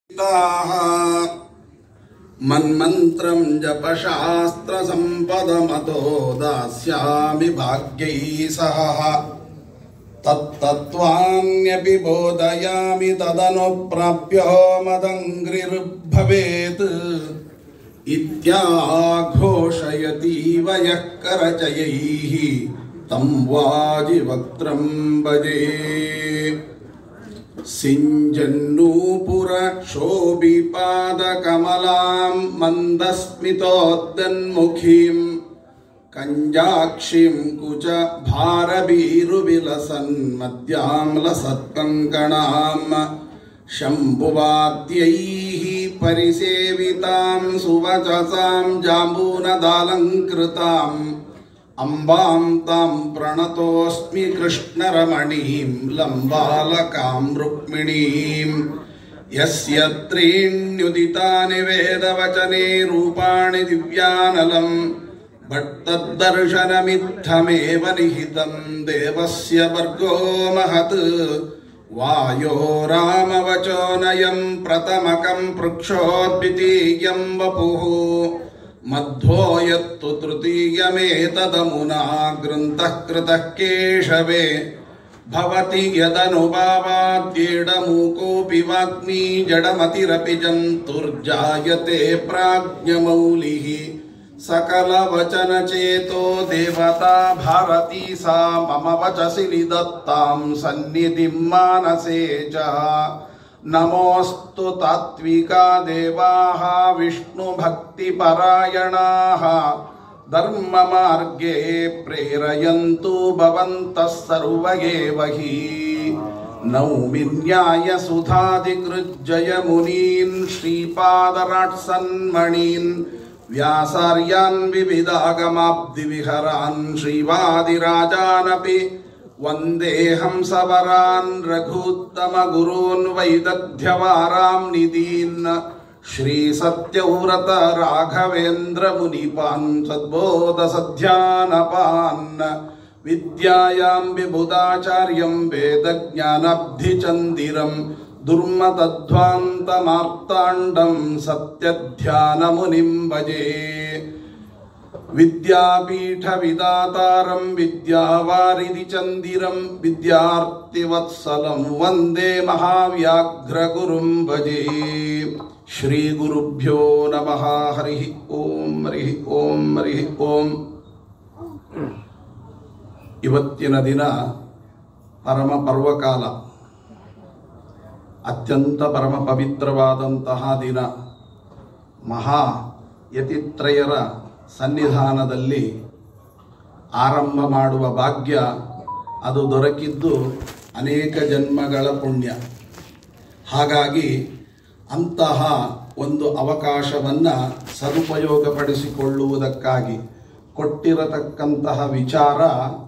ताः मन्मन्त्रं जपशास्त्रसम्पदमतो दास्यामि भाग्यैः सह तत्तत्त्वान्यपि बोधयामि तदनुप्राप्यो मदङ्घ्रिर्भवेत् इत्याघोषयतीव यः करचयैः तं वाजिवक्त्रं भजे सिञ्जन्नूपुरशोभिपादकमलां मन्दस्मितोद्दन्मुखीं कञ्जाक्षीं कुच भारवीरुविलसन्मद्याम्लसत्कङ्कणाम् शम्भुवाद्यैः परिसेवितां सुवचसां जाम्बूनदालङ्कृताम् अम्बां तां प्रणतोऽस्मि कृष्णरमणीं लम्बालकां रुक्मिणीं यस्य त्रीण्युदितानि वेदवचने रूपाणि दिव्यानलम् भट्टद्दर्शनमित्थमेव निहितं देवस्य वर्गो महत् वायो रामवचोनयं प्रथमकं पृक्षोद्वितीयं वपुः मध्वो यत्तु तृतीयमेतदमुना ग्रन्थः कृतः केशवे भवति यदनुभावाद्येडमूकोऽपि वाग्मी जडमतिरपि जन्तुर्जायते प्राज्ञमौलिः सकलवचनचेतो देवता भारती सा मम वचसि निदत्तां सन्निधिं मानसे च नमोऽस्तु तात्विका देवाः विष्णुभक्तिपरायणाः धर्ममार्गे प्रेरयन्तु भवन्तः सर्व एव हि नौमि न्यायसुधाधिकृज्जयमुनीन् श्रीपादराट्सन्मणीन् व्यासार्यान् विविधागमाब्धिविहरान् श्रीवादिराजानपि वन्देऽहं सवरान् रघूत्तमगुरून् वैदग्ध्यवारां निदीन् श्रीसत्यव्रत राघवेन्द्रमुनिपान् सद्बोधसध्यानपान् विद्यायां विबुधाचार्यं वेदज्ञानब्धिचन्दिरं दुर्मतध्वान्तमार्ताण्डं सत्यध्यानमुनिं भजे विद्यापीठविदातारं विद्यावारिधिचन्दिरं विद्यार्थिवत्सलं वन्दे महाव्याघ्रगुरुं भजे श्रीगुरुभ्यो नमः हरिः ಓಂ ಹರಿः ಓಂ ಹರಿः ಓಂ ಇವತ್ತಿನ ದಿನ ಪರಮ ಪರ್ವಕಾಲ ಅತ್ಯಂತ ಪರಮ ಪವಿತ್ರವಾದಂತಹ ದಿನ ಮಹಾ ಯತಿತ್ರಯರ ಸನ್ನಿಧಾನದಲ್ಲಿ ಆರಂಭ ಮಾಡುವ ಭಾಗ್ಯ ಅದು ದೊರಕಿದ್ದು ಅನೇಕ ಜನ್ಮಗಳ ಪುಣ್ಯ ಹಾಗಾಗಿ ಅಂತಹ ಒಂದು ಅವಕಾಶವನ್ನು ಸದುಪಯೋಗಪಡಿಸಿಕೊಳ್ಳುವುದಕ್ಕಾಗಿ ಕೊಟ್ಟಿರತಕ್ಕಂತಹ ವಿಚಾರ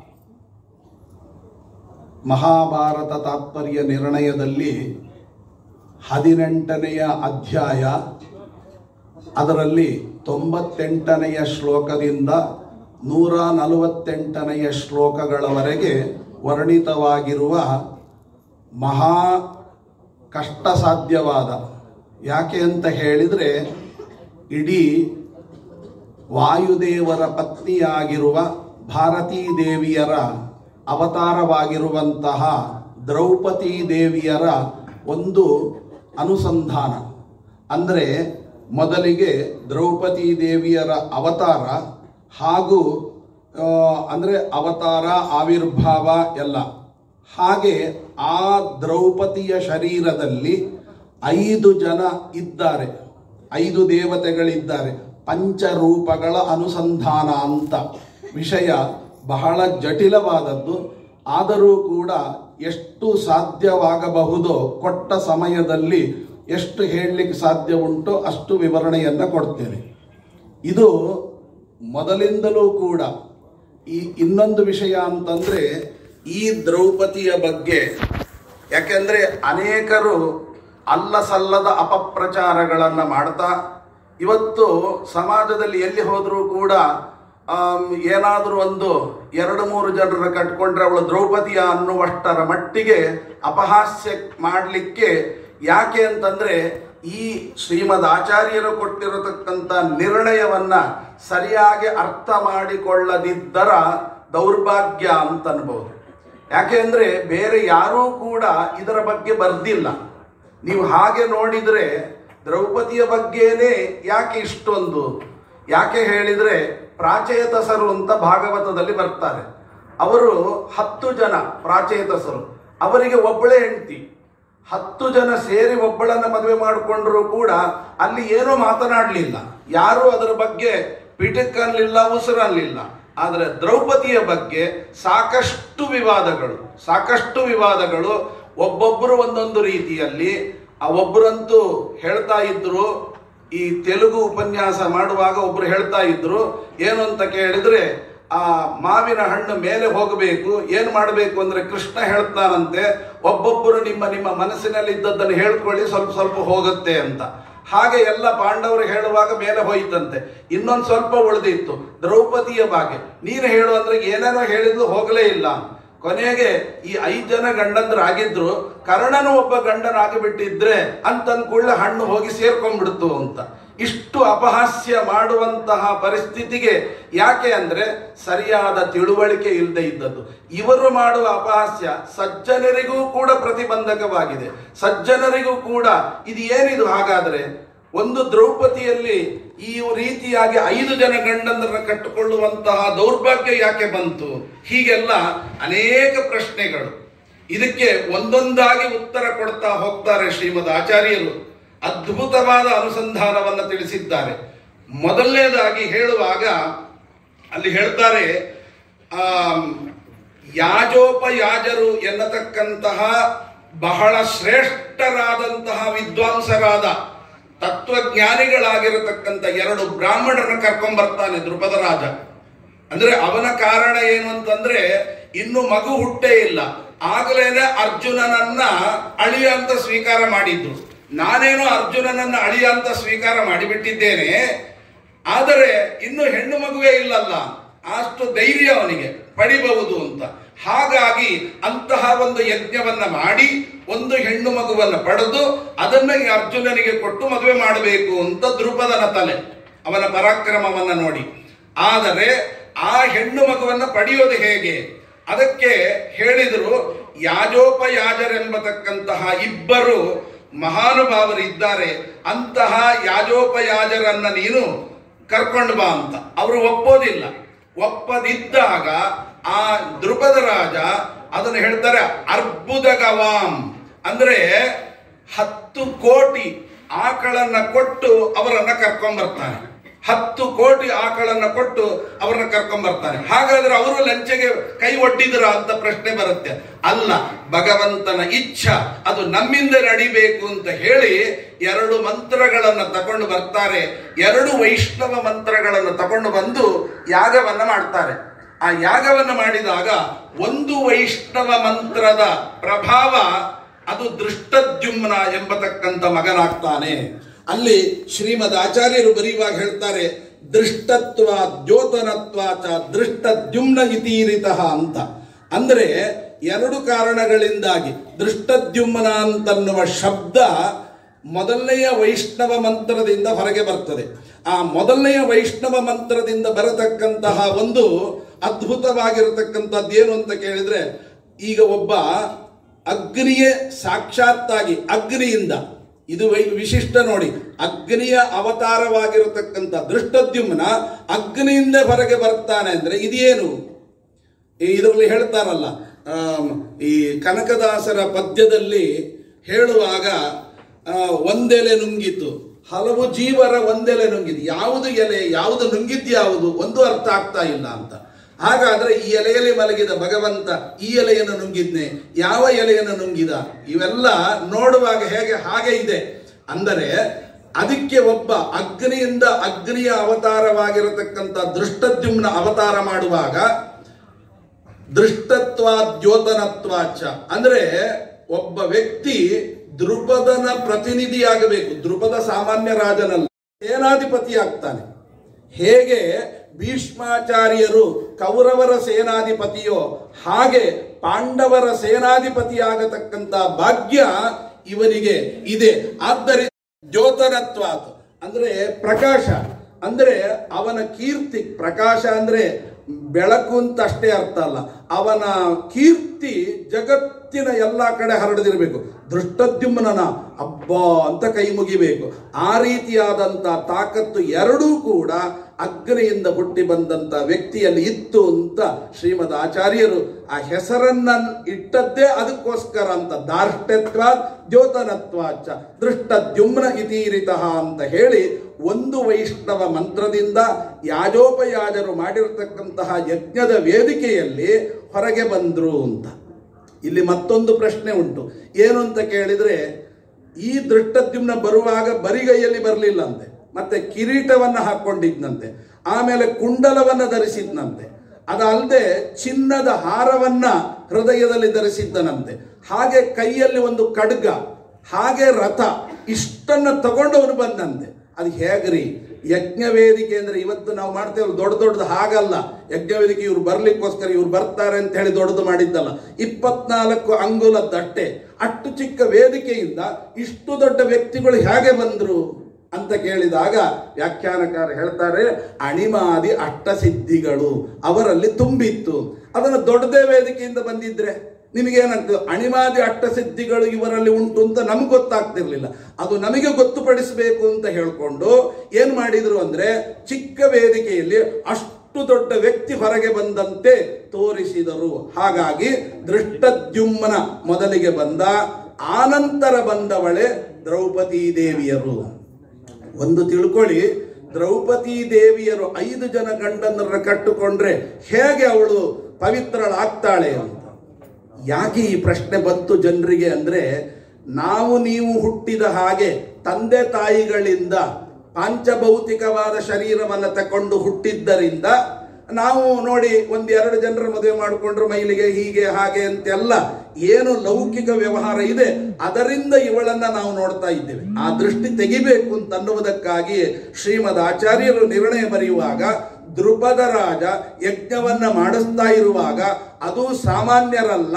ಮಹಾಭಾರತ ತಾತ್ಪರ್ಯ ನಿರ್ಣಯದಲ್ಲಿ ಹದಿನೆಂಟನೆಯ ಅಧ್ಯಾಯ ಅದರಲ್ಲಿ ತೊಂಬತ್ತೆಂಟನೆಯ ಶ್ಲೋಕದಿಂದ ನೂರ ನಲವತ್ತೆಂಟನೆಯ ಶ್ಲೋಕಗಳವರೆಗೆ ವರ್ಣಿತವಾಗಿರುವ ಮಹಾ ಕಷ್ಟ ಸಾಧ್ಯವಾದ ಯಾಕೆ ಅಂತ ಹೇಳಿದರೆ ಇಡೀ ವಾಯುದೇವರ ಪತ್ನಿಯಾಗಿರುವ ಭಾರತೀ ದೇವಿಯರ ಅವತಾರವಾಗಿರುವಂತಹ ದ್ರೌಪದಿ ದೇವಿಯರ ಒಂದು ಅನುಸಂಧಾನ ಅಂದರೆ ಮೊದಲಿಗೆ ದ್ರೌಪದಿ ದೇವಿಯರ ಅವತಾರ ಹಾಗೂ ಅಂದರೆ ಅವತಾರ ಆವಿರ್ಭಾವ ಎಲ್ಲ ಹಾಗೆ ಆ ದ್ರೌಪದಿಯ ಶರೀರದಲ್ಲಿ ಐದು ಜನ ಇದ್ದಾರೆ ಐದು ದೇವತೆಗಳಿದ್ದಾರೆ ಪಂಚರೂಪಗಳ ಅನುಸಂಧಾನ ಅಂತ ವಿಷಯ ಬಹಳ ಜಟಿಲವಾದದ್ದು ಆದರೂ ಕೂಡ ಎಷ್ಟು ಸಾಧ್ಯವಾಗಬಹುದೋ ಕೊಟ್ಟ ಸಮಯದಲ್ಲಿ ಎಷ್ಟು ಹೇಳಲಿಕ್ಕೆ ಸಾಧ್ಯ ಉಂಟೋ ಅಷ್ಟು ವಿವರಣೆಯನ್ನು ಕೊಡ್ತೇನೆ ಇದು ಮೊದಲಿಂದಲೂ ಕೂಡ ಈ ಇನ್ನೊಂದು ವಿಷಯ ಅಂತಂದರೆ ಈ ದ್ರೌಪದಿಯ ಬಗ್ಗೆ ಯಾಕೆಂದರೆ ಅನೇಕರು ಅಲ್ಲ ಸಲ್ಲದ ಅಪಪ್ರಚಾರಗಳನ್ನು ಮಾಡ್ತಾ ಇವತ್ತು ಸಮಾಜದಲ್ಲಿ ಎಲ್ಲಿ ಹೋದರೂ ಕೂಡ ಏನಾದರೂ ಒಂದು ಎರಡು ಮೂರು ಜನರ ಕಟ್ಕೊಂಡ್ರೆ ಅವಳು ದ್ರೌಪದಿಯ ಅನ್ನುವಷ್ಟರ ಮಟ್ಟಿಗೆ ಅಪಹಾಸ್ಯ ಮಾಡಲಿಕ್ಕೆ ಯಾಕೆ ಅಂತಂದ್ರೆ ಈ ಶ್ರೀಮದ್ ಆಚಾರ್ಯರು ಕೊಟ್ಟಿರತಕ್ಕಂಥ ನಿರ್ಣಯವನ್ನ ಸರಿಯಾಗಿ ಅರ್ಥ ಮಾಡಿಕೊಳ್ಳದಿದ್ದರ ದೌರ್ಭಾಗ್ಯ ಅಂತ ಅನ್ಬೋದು ಯಾಕೆ ಅಂದ್ರೆ ಬೇರೆ ಯಾರೂ ಕೂಡ ಇದರ ಬಗ್ಗೆ ಬರ್ದಿಲ್ಲ ನೀವು ಹಾಗೆ ನೋಡಿದ್ರೆ ದ್ರೌಪದಿಯ ಬಗ್ಗೆನೇ ಯಾಕೆ ಇಷ್ಟೊಂದು ಯಾಕೆ ಹೇಳಿದ್ರೆ ಪ್ರಾಚೇತಸರು ಅಂತ ಭಾಗವತದಲ್ಲಿ ಬರ್ತಾರೆ ಅವರು ಹತ್ತು ಜನ ಪ್ರಾಚೇತಸರು ಅವರಿಗೆ ಒಬ್ಬಳೇ ಹೆಂಡತಿ ಹತ್ತು ಜನ ಸೇರಿ ಒಬ್ಬಳನ್ನ ಮದುವೆ ಮಾಡಿಕೊಂಡ್ರು ಕೂಡ ಅಲ್ಲಿ ಏನೂ ಮಾತನಾಡಲಿಲ್ಲ ಯಾರೂ ಅದರ ಬಗ್ಗೆ ಪಿಟಕ್ಕನ್ಲಿಲ್ಲ ಉಸಿರನ್ಲಿಲ್ಲ ಆದರೆ ದ್ರೌಪದಿಯ ಬಗ್ಗೆ ಸಾಕಷ್ಟು ವಿವಾದಗಳು ಸಾಕಷ್ಟು ವಿವಾದಗಳು ಒಬ್ಬೊಬ್ಬರು ಒಂದೊಂದು ರೀತಿಯಲ್ಲಿ ಆ ಒಬ್ಬರಂತೂ ಹೇಳ್ತಾ ಇದ್ರು ಈ ತೆಲುಗು ಉಪನ್ಯಾಸ ಮಾಡುವಾಗ ಒಬ್ರು ಹೇಳ್ತಾ ಇದ್ರು ಏನು ಅಂತ ಕೇಳಿದ್ರೆ ಆ ಮಾವಿನ ಹಣ್ಣು ಮೇಲೆ ಹೋಗಬೇಕು ಏನು ಮಾಡಬೇಕು ಅಂದ್ರೆ ಕೃಷ್ಣ ಹೇಳ್ತಾನಂತೆ ಒಬ್ಬೊಬ್ಬರು ನಿಮ್ಮ ನಿಮ್ಮ ಮನಸ್ಸಿನಲ್ಲಿ ಇದ್ದದ್ದನ್ನು ಹೇಳ್ಕೊಳ್ಳಿ ಸ್ವಲ್ಪ ಸ್ವಲ್ಪ ಹೋಗುತ್ತೆ ಅಂತ ಹಾಗೆ ಎಲ್ಲ ಪಾಂಡವರು ಹೇಳುವಾಗ ಮೇಲೆ ಹೋಯ್ತಂತೆ ಇನ್ನೊಂದು ಸ್ವಲ್ಪ ಉಳಿದಿತ್ತು ದ್ರೌಪದಿಯ ಬಗ್ಗೆ ನೀನು ಹೇಳು ಅಂದ್ರೆ ಏನೇನೋ ಹೇಳಿದ್ಲು ಹೋಗಲೇ ಇಲ್ಲ ಕೊನೆಗೆ ಈ ಐದು ಜನ ಗಂಡಂದ್ರಾಗಿದ್ರು ಕರ್ಣನು ಒಬ್ಬ ಗಂಡನಾಗಿಬಿಟ್ಟಿದ್ರೆ ಅಂತಂದ್ ಕೂಡಲೇ ಹಣ್ಣು ಹೋಗಿ ಸೇರ್ಕೊಂಡ್ಬಿಡ್ತು ಅಂತ ಇಷ್ಟು ಅಪಹಾಸ್ಯ ಮಾಡುವಂತಹ ಪರಿಸ್ಥಿತಿಗೆ ಯಾಕೆ ಅಂದ್ರೆ ಸರಿಯಾದ ತಿಳುವಳಿಕೆ ಇಲ್ಲದೆ ಇದ್ದದ್ದು ಇವರು ಮಾಡುವ ಅಪಹಾಸ್ಯ ಸಜ್ಜನರಿಗೂ ಕೂಡ ಪ್ರತಿಬಂಧಕವಾಗಿದೆ ಸಜ್ಜನರಿಗೂ ಕೂಡ ಇದು ಏನಿದು ಹಾಗಾದ್ರೆ ಒಂದು ದ್ರೌಪದಿಯಲ್ಲಿ ಈ ರೀತಿಯಾಗಿ ಐದು ಜನ ಗಂಡಂದರನ್ನ ಕಟ್ಟಿಕೊಳ್ಳುವಂತಹ ದೌರ್ಭಾಗ್ಯ ಯಾಕೆ ಬಂತು ಹೀಗೆಲ್ಲ ಅನೇಕ ಪ್ರಶ್ನೆಗಳು ಇದಕ್ಕೆ ಒಂದೊಂದಾಗಿ ಉತ್ತರ ಕೊಡ್ತಾ ಹೋಗ್ತಾರೆ ಶ್ರೀಮದ್ ಆಚಾರ್ಯರು ಅದ್ಭುತವಾದ ಅನುಸಂಧಾನವನ್ನು ತಿಳಿಸಿದ್ದಾರೆ ಮೊದಲನೇದಾಗಿ ಹೇಳುವಾಗ ಅಲ್ಲಿ ಹೇಳ್ತಾರೆ ಆಮ್, ಯಾಜೋಪಯಾಜರು ಎನ್ನತಕ್ಕಂತಹ ಬಹಳ ಶ್ರೇಷ್ಠರಾದಂತಹ ವಿದ್ವಾಂಸರಾದ ತತ್ವಜ್ಞಾನಿಗಳಾಗಿರತಕ್ಕಂಥ ಎರಡು ಬ್ರಾಹ್ಮಣರನ್ನ ಕರ್ಕೊಂಡ್ಬರ್ತಾನೆ ದ್ರುಪದ ರಾಜ ಅಂದ್ರೆ ಅವನ ಕಾರಣ ಏನು ಅಂತಂದ್ರೆ ಇನ್ನು ಮಗು ಹುಟ್ಟೇ ಇಲ್ಲ ಆಗಲೇನೆ ಅರ್ಜುನನನ್ನ ಅಳಿಯ ಅಂತ ಸ್ವೀಕಾರ ಮಾಡಿದ್ರು ನಾನೇನೋ ಅರ್ಜುನನನ್ನ ಅಳಿಯ ಅಂತ ಸ್ವೀಕಾರ ಮಾಡಿಬಿಟ್ಟಿದ್ದೇನೆ ಆದರೆ ಇನ್ನು ಹೆಣ್ಣು ಮಗುವೇ ಇಲ್ಲಲ್ಲ ಅಷ್ಟು ಧೈರ್ಯ ಅವನಿಗೆ ಪಡಿಬಹುದು ಅಂತ ಹಾಗಾಗಿ ಅಂತಹ ಒಂದು ಯಜ್ಞವನ್ನ ಮಾಡಿ ಒಂದು ಹೆಣ್ಣು ಮಗುವನ್ನ ಪಡೆದು ಅದನ್ನ ಈ ಅರ್ಜುನನಿಗೆ ಕೊಟ್ಟು ಮದುವೆ ಮಾಡಬೇಕು ಅಂತ ದ್ರುಪದನ ತಲೆ ಅವನ ಪರಾಕ್ರಮವನ್ನ ನೋಡಿ ಆದರೆ ಆ ಹೆಣ್ಣು ಮಗುವನ್ನ ಪಡೆಯೋದು ಹೇಗೆ ಅದಕ್ಕೆ ಹೇಳಿದರು ಯಾಜೋಪಯಾಜರೆಂಬತಕ್ಕಂತಹ ಇಬ್ಬರು ಮಹಾನುಭಾವರು ಇದ್ದಾರೆ ಅಂತಹ ಯಾಜೋಪಯಾಜರನ್ನ ನೀನು ಕರ್ಕೊಂಡು ಬಾ ಅಂತ ಅವರು ಒಪ್ಪೋದಿಲ್ಲ ಒಪ್ಪದಿದ್ದಾಗ ಆ ದೃಪದ ರಾಜ ಅದನ್ನು ಹೇಳ್ತಾರೆ ಅರ್ಬುದಗವಾಂ ಅಂದ್ರೆ ಹತ್ತು ಕೋಟಿ ಆಕಳನ್ನ ಕೊಟ್ಟು ಅವರನ್ನ ಕರ್ಕೊಂಡ್ಬರ್ತಾನೆ ಹತ್ತು ಕೋಟಿ ಆಕಳನ್ನ ಕೊಟ್ಟು ಅವರನ್ನ ಕರ್ಕೊಂಡ್ಬರ್ತಾನೆ ಹಾಗಾದ್ರೆ ಅವರು ಲಂಚೆಗೆ ಕೈ ಒಡ್ಡಿದ್ರ ಅಂತ ಪ್ರಶ್ನೆ ಬರುತ್ತೆ ಅಲ್ಲ ಭಗವಂತನ ಇಚ್ಛ ಅದು ನಮ್ಮಿಂದ ನಡಿಬೇಕು ಅಂತ ಹೇಳಿ ಎರಡು ಮಂತ್ರಗಳನ್ನ ತಕೊಂಡು ಬರ್ತಾರೆ ಎರಡು ವೈಷ್ಣವ ಮಂತ್ರಗಳನ್ನು ತಕೊಂಡು ಬಂದು ಯಾಗವನ್ನ ಮಾಡ್ತಾರೆ ಆ ಯಾಗವನ್ನು ಮಾಡಿದಾಗ ಒಂದು ವೈಷ್ಣವ ಮಂತ್ರದ ಪ್ರಭಾವ ಅದು ದೃಷ್ಟದ್ಯುಮ್ನ ಎಂಬತಕ್ಕಂಥ ಮಗನಾಗ್ತಾನೆ ಅಲ್ಲಿ ಶ್ರೀಮದ್ ಆಚಾರ್ಯರು ಬರೆಯುವಾಗ ಹೇಳ್ತಾರೆ ದೃಷ್ಟತ್ವ ದ್ಯೋತನತ್ವ ಚ ದೃಷ್ಟದ್ಯುಮ್ನ ಇತೀರಿತಃ ಅಂತ ಅಂದ್ರೆ ಎರಡು ಕಾರಣಗಳಿಂದಾಗಿ ದೃಷ್ಟದ್ಯುಮ್ನ ಅಂತನ್ನುವ ಶಬ್ದ ಮೊದಲನೆಯ ವೈಷ್ಣವ ಮಂತ್ರದಿಂದ ಹೊರಗೆ ಬರ್ತದೆ ಆ ಮೊದಲನೆಯ ವೈಷ್ಣವ ಮಂತ್ರದಿಂದ ಬರತಕ್ಕಂತಹ ಒಂದು ಅದ್ಭುತವಾಗಿರತಕ್ಕಂಥದ್ದು ಏನು ಅಂತ ಕೇಳಿದ್ರೆ ಈಗ ಒಬ್ಬ ಅಗ್ನಿಯೇ ಸಾಕ್ಷಾತ್ತಾಗಿ ಅಗ್ನಿಯಿಂದ ಇದು ವೈ ವಿಶಿಷ್ಟ ನೋಡಿ ಅಗ್ನಿಯ ಅವತಾರವಾಗಿರತಕ್ಕಂಥ ದೃಷ್ಟದ್ಯುಮ್ನ ಅಗ್ನಿಯಿಂದ ಹೊರಗೆ ಬರ್ತಾನೆ ಅಂದ್ರೆ ಇದೇನು ಇದರಲ್ಲಿ ಹೇಳ್ತಾರಲ್ಲ ಆಮ್, ಈ ಕನಕದಾಸರ ಪದ್ಯದಲ್ಲಿ ಹೇಳುವಾಗ ಆ, ಒಂದೆಲೆ ನುಂಗಿತು ಹಲವು ಜೀವರ ಒಂದೆಲೆ ನುಂಗಿತು ಯಾವುದು ಎಲೆ ಯಾವುದು ನುಂಗಿದ್ದು ಯಾವುದು ಒಂದು ಅರ್ಥ ಆಗ್ತಾ ಇಲ್ಲ ಅಂತ ಹಾಗಾದ್ರೆ ಈ ಎಲೆಯಲ್ಲಿ ಮಲಗಿದ ಭಗವಂತ ಈ ಎಲೆಯನ್ನು ನುಂಗಿದ್ನೆ ಯಾವ ಎಲೆಯನ್ನು ನುಂಗಿದ ಇವೆಲ್ಲ ನೋಡುವಾಗ ಹೇಗೆ ಹಾಗೆ ಇದೆ ಅಂದರೆ ಅದಕ್ಕೆ ಒಬ್ಬ ಅಗ್ನಿಯಿಂದ ಅಗ್ನಿಯ ಅವತಾರವಾಗಿರತಕ್ಕಂಥ ದೃಷ್ಟದ್ಯುಮ್ನ ಅವತಾರ ಮಾಡುವಾಗ ದೃಷ್ಟತ್ವ ದ್ಯೋತನತ್ವಾಚ ಅಂದ್ರೆ ಒಬ್ಬ ವ್ಯಕ್ತಿ ದೃಪದನ ಪ್ರತಿನಿಧಿಯಾಗಬೇಕು ದೃಪದ ಸಾಮಾನ್ಯ ರಾಜನಲ್ಲ ಸೇನಾಧಿಪತಿ ಆಗ್ತಾನೆ ಹೇಗೆ ಭೀಷ್ಮಾಚಾರ್ಯರು ಕೌರವರ ಸೇನಾಧಿಪತಿಯೋ ಹಾಗೆ ಪಾಂಡವರ ಸೇನಾಧಿಪತಿಯಾಗತಕ್ಕಂಥ ಭಾಗ್ಯ ಇವನಿಗೆ ಇದೆ ಆದ್ದರಿಂದ ದ್ಯೋತನತ್ವಾತ್ ಅಂದ್ರೆ ಪ್ರಕಾಶ ಅಂದ್ರೆ ಅವನ ಕೀರ್ತಿ ಪ್ರಕಾಶ ಅಂದ್ರೆ ಬೆಳಕು ಅಂತ ಅಷ್ಟೇ ಅರ್ಥ ಅಲ್ಲ ಅವನ ಕೀರ್ತಿ ಜಗತ್ತಿನ ಎಲ್ಲ ಕಡೆ ಹರಡದಿರಬೇಕು ದೃಷ್ಟದ್ಯುಮ್ನನ ಅಬ್ಬಾ ಅಂತ ಕೈ ಮುಗಿಬೇಕು ಆ ರೀತಿಯಾದಂಥ ತಾಕತ್ತು ಎರಡೂ ಕೂಡ ಅಗ್ನಿಯಿಂದ ಹುಟ್ಟಿ ಬಂದಂಥ ವ್ಯಕ್ತಿಯಲ್ಲಿ ಇತ್ತು ಅಂತ ಶ್ರೀಮದ್ ಆಚಾರ್ಯರು ಆ ಹೆಸರನ್ನ ಇಟ್ಟದ್ದೇ ಅದಕ್ಕೋಸ್ಕರ ಅಂತ ದಾರ್ಷ್ಟ್ಯತ್ವ ದ್ಯೋತನತ್ವಾಚ ದೃಷ್ಟದ್ಯುಮ್ನ ಇತೀರಿತಃ ಅಂತ ಹೇಳಿ ಒಂದು ವೈಷ್ಣವ ಮಂತ್ರದಿಂದ ಯಾಜೋಪಯಾಜರು ಮಾಡಿರತಕ್ಕಂತಹ ಯಜ್ಞದ ವೇದಿಕೆಯಲ್ಲಿ ಹೊರಗೆ ಬಂದ್ರು ಅಂತ ಇಲ್ಲಿ ಮತ್ತೊಂದು ಪ್ರಶ್ನೆ ಉಂಟು ಏನು ಅಂತ ಕೇಳಿದ್ರೆ ಈ ದೃಷ್ಟದ್ಯುಮ್ನ ಬರುವಾಗ ಬರಿಗೈಯಲ್ಲಿ ಬರಲಿಲ್ಲ ಅಂತೆ ಮತ್ತೆ ಕಿರೀಟವನ್ನ ಹಾಕೊಂಡಿದ್ನಂತೆ ಆಮೇಲೆ ಕುಂಡಲವನ್ನ ಧರಿಸಿದ್ನಂತೆ ಅದಲ್ಲದೆ ಚಿನ್ನದ ಹಾರವನ್ನ ಹೃದಯದಲ್ಲಿ ಧರಿಸಿದ್ದನಂತೆ ಹಾಗೆ ಕೈಯಲ್ಲಿ ಒಂದು ಖಡ್ಗ ಹಾಗೆ ರಥ ಇಷ್ಟನ್ನ ತಗೊಂಡವನು ಬಂದಂತೆ ಅದು ಹೇಗ್ರಿ ಯಜ್ಞ ವೇದಿಕೆ ಅಂದ್ರೆ ಇವತ್ತು ನಾವು ಮಾಡ್ತೇವಲ್ಲ ದೊಡ್ಡ ದೊಡ್ಡದು ಹಾಗಲ್ಲ ಯಜ್ಞ ವೇದಿಕೆ ಇವ್ರು ಬರ್ಲಿಕ್ಕೋಸ್ಕರ ಇವ್ರು ಬರ್ತಾರೆ ಅಂತ ಹೇಳಿ ದೊಡ್ಡದು ಮಾಡಿದ್ದಲ್ಲ ಇಪ್ಪತ್ನಾಲ್ಕು ಅಂಗುಲದ್ದಷ್ಟೇ ಅಷ್ಟು ಚಿಕ್ಕ ವೇದಿಕೆಯಿಂದ ಇಷ್ಟು ದೊಡ್ಡ ವ್ಯಕ್ತಿಗಳು ಹೇಗೆ ಬಂದ್ರು ಅಂತ ಕೇಳಿದಾಗ ವ್ಯಾಖ್ಯಾನಕಾರ ಹೇಳ್ತಾರೆ ಅಣಿಮಾದಿ ಅಷ್ಟಸಿದ್ಧಿಗಳು ಅವರಲ್ಲಿ ತುಂಬಿತ್ತು ಅದನ್ನು ದೊಡ್ಡದೇ ವೇದಿಕೆಯಿಂದ ಬಂದಿದ್ರೆ ನಿಮಗೇನಾಗ್ತದೆ ಅಣಿಮಾದಿ ಅಷ್ಟಸಿದ್ಧಿಗಳು ಇವರಲ್ಲಿ ಉಂಟು ಅಂತ ನಮ್ಗೆ ಗೊತ್ತಾಗ್ತಿರ್ಲಿಲ್ಲ ಅದು ನಮಗೆ ಗೊತ್ತುಪಡಿಸಬೇಕು ಅಂತ ಹೇಳ್ಕೊಂಡು ಏನ್ ಮಾಡಿದ್ರು ಅಂದ್ರೆ ಚಿಕ್ಕ ವೇದಿಕೆಯಲ್ಲಿ ಅಷ್ಟು ದೊಡ್ಡ ವ್ಯಕ್ತಿ ಹೊರಗೆ ಬಂದಂತೆ ತೋರಿಸಿದರು ಹಾಗಾಗಿ ದೃಷ್ಟದ್ಯುಮ್ನ ಮೊದಲಿಗೆ ಬಂದ ಆನಂತರ ಬಂದವಳೆ ದ್ರೌಪದಿ ದೇವಿಯರು ಒಂದು ತಿಳ್ಕೊಳ್ಳಿ ದ್ರೌಪದಿ ದೇವಿಯರು ಐದು ಜನ ಗಂಡನರ ಕಟ್ಟುಕೊಂಡ್ರೆ ಹೇಗೆ ಅವಳು ಪವಿತ್ರಳಾಗ್ತಾಳೆ ಅಂತ ಯಾಕೆ ಈ ಪ್ರಶ್ನೆ ಬಂತು ಜನರಿಗೆ ಅಂದ್ರೆ ನಾವು ನೀವು ಹುಟ್ಟಿದ ಹಾಗೆ ತಂದೆ ತಾಯಿಗಳಿಂದ ಪಾಂಚಭೌತಿಕವಾದ ಶರೀರವನ್ನು ತಕೊಂಡು ಹುಟ್ಟಿದ್ದರಿಂದ ನಾವು ನೋಡಿ ಒಂದು ಎರಡು ಜನರ ಮದುವೆ ಮಾಡಿಕೊಂಡ್ರು ಮೈಲಿಗೆ ಹೀಗೆ ಹಾಗೆ ಅಂತೆಲ್ಲ ಏನು ಲೌಕಿಕ ವ್ಯವಹಾರ ಇದೆ ಅದರಿಂದ ಇವಳನ್ನ ನಾವು ನೋಡ್ತಾ ಇದ್ದೇವೆ ಆ ದೃಷ್ಟಿ ತೆಗಿಬೇಕು ಅಂತ ಅನ್ನುವುದಕ್ಕಾಗಿ ಶ್ರೀಮದ್ ಆಚಾರ್ಯರು ನಿರ್ಣಯ ಬರೆಯುವಾಗ ದೃಪದ ರಾಜ ಯಜ್ಞವನ್ನ ಮಾಡಿಸ್ತಾ ಇರುವಾಗ ಅದು ಸಾಮಾನ್ಯರಲ್ಲ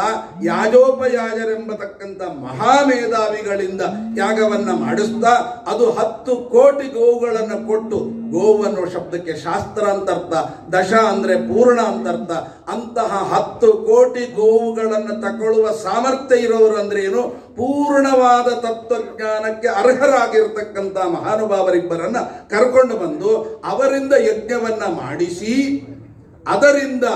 ಯಾಜೋಪಯಾಜರೆಂಬತಕ್ಕಂಥ ಮಹಾಮೇಧಾವಿಗಳಿಂದ ಯಾಗವನ್ನ ಮಾಡಿಸ್ತಾ ಅದು ಹತ್ತು ಕೋಟಿ ಗೋವುಗಳನ್ನು ಕೊಟ್ಟು ಗೋವು ಅನ್ನೋ ಶಬ್ದಕ್ಕೆ ಶಾಸ್ತ್ರ ಅಂತರ್ಥ ದಶ ಅಂದ್ರೆ ಪೂರ್ಣ ಅಂತರ್ಥ ಅಂತಹ ಹತ್ತು ಕೋಟಿ ಗೋವುಗಳನ್ನು ತಗೊಳ್ಳುವ ಸಾಮರ್ಥ್ಯ ಇರೋರು ಅಂದ್ರೆ ಏನು ಪೂರ್ಣವಾದ ತತ್ವಜ್ಞಾನಕ್ಕೆ ಅರ್ಹರಾಗಿರ್ತಕ್ಕಂಥ ಮಹಾನುಭಾವರಿಬ್ಬರನ್ನ ಕರ್ಕೊಂಡು ಬಂದು ಅವರಿಂದ ಯಜ್ಞವನ್ನ ಮಾಡಿಸಿ ಅದರಿಂದ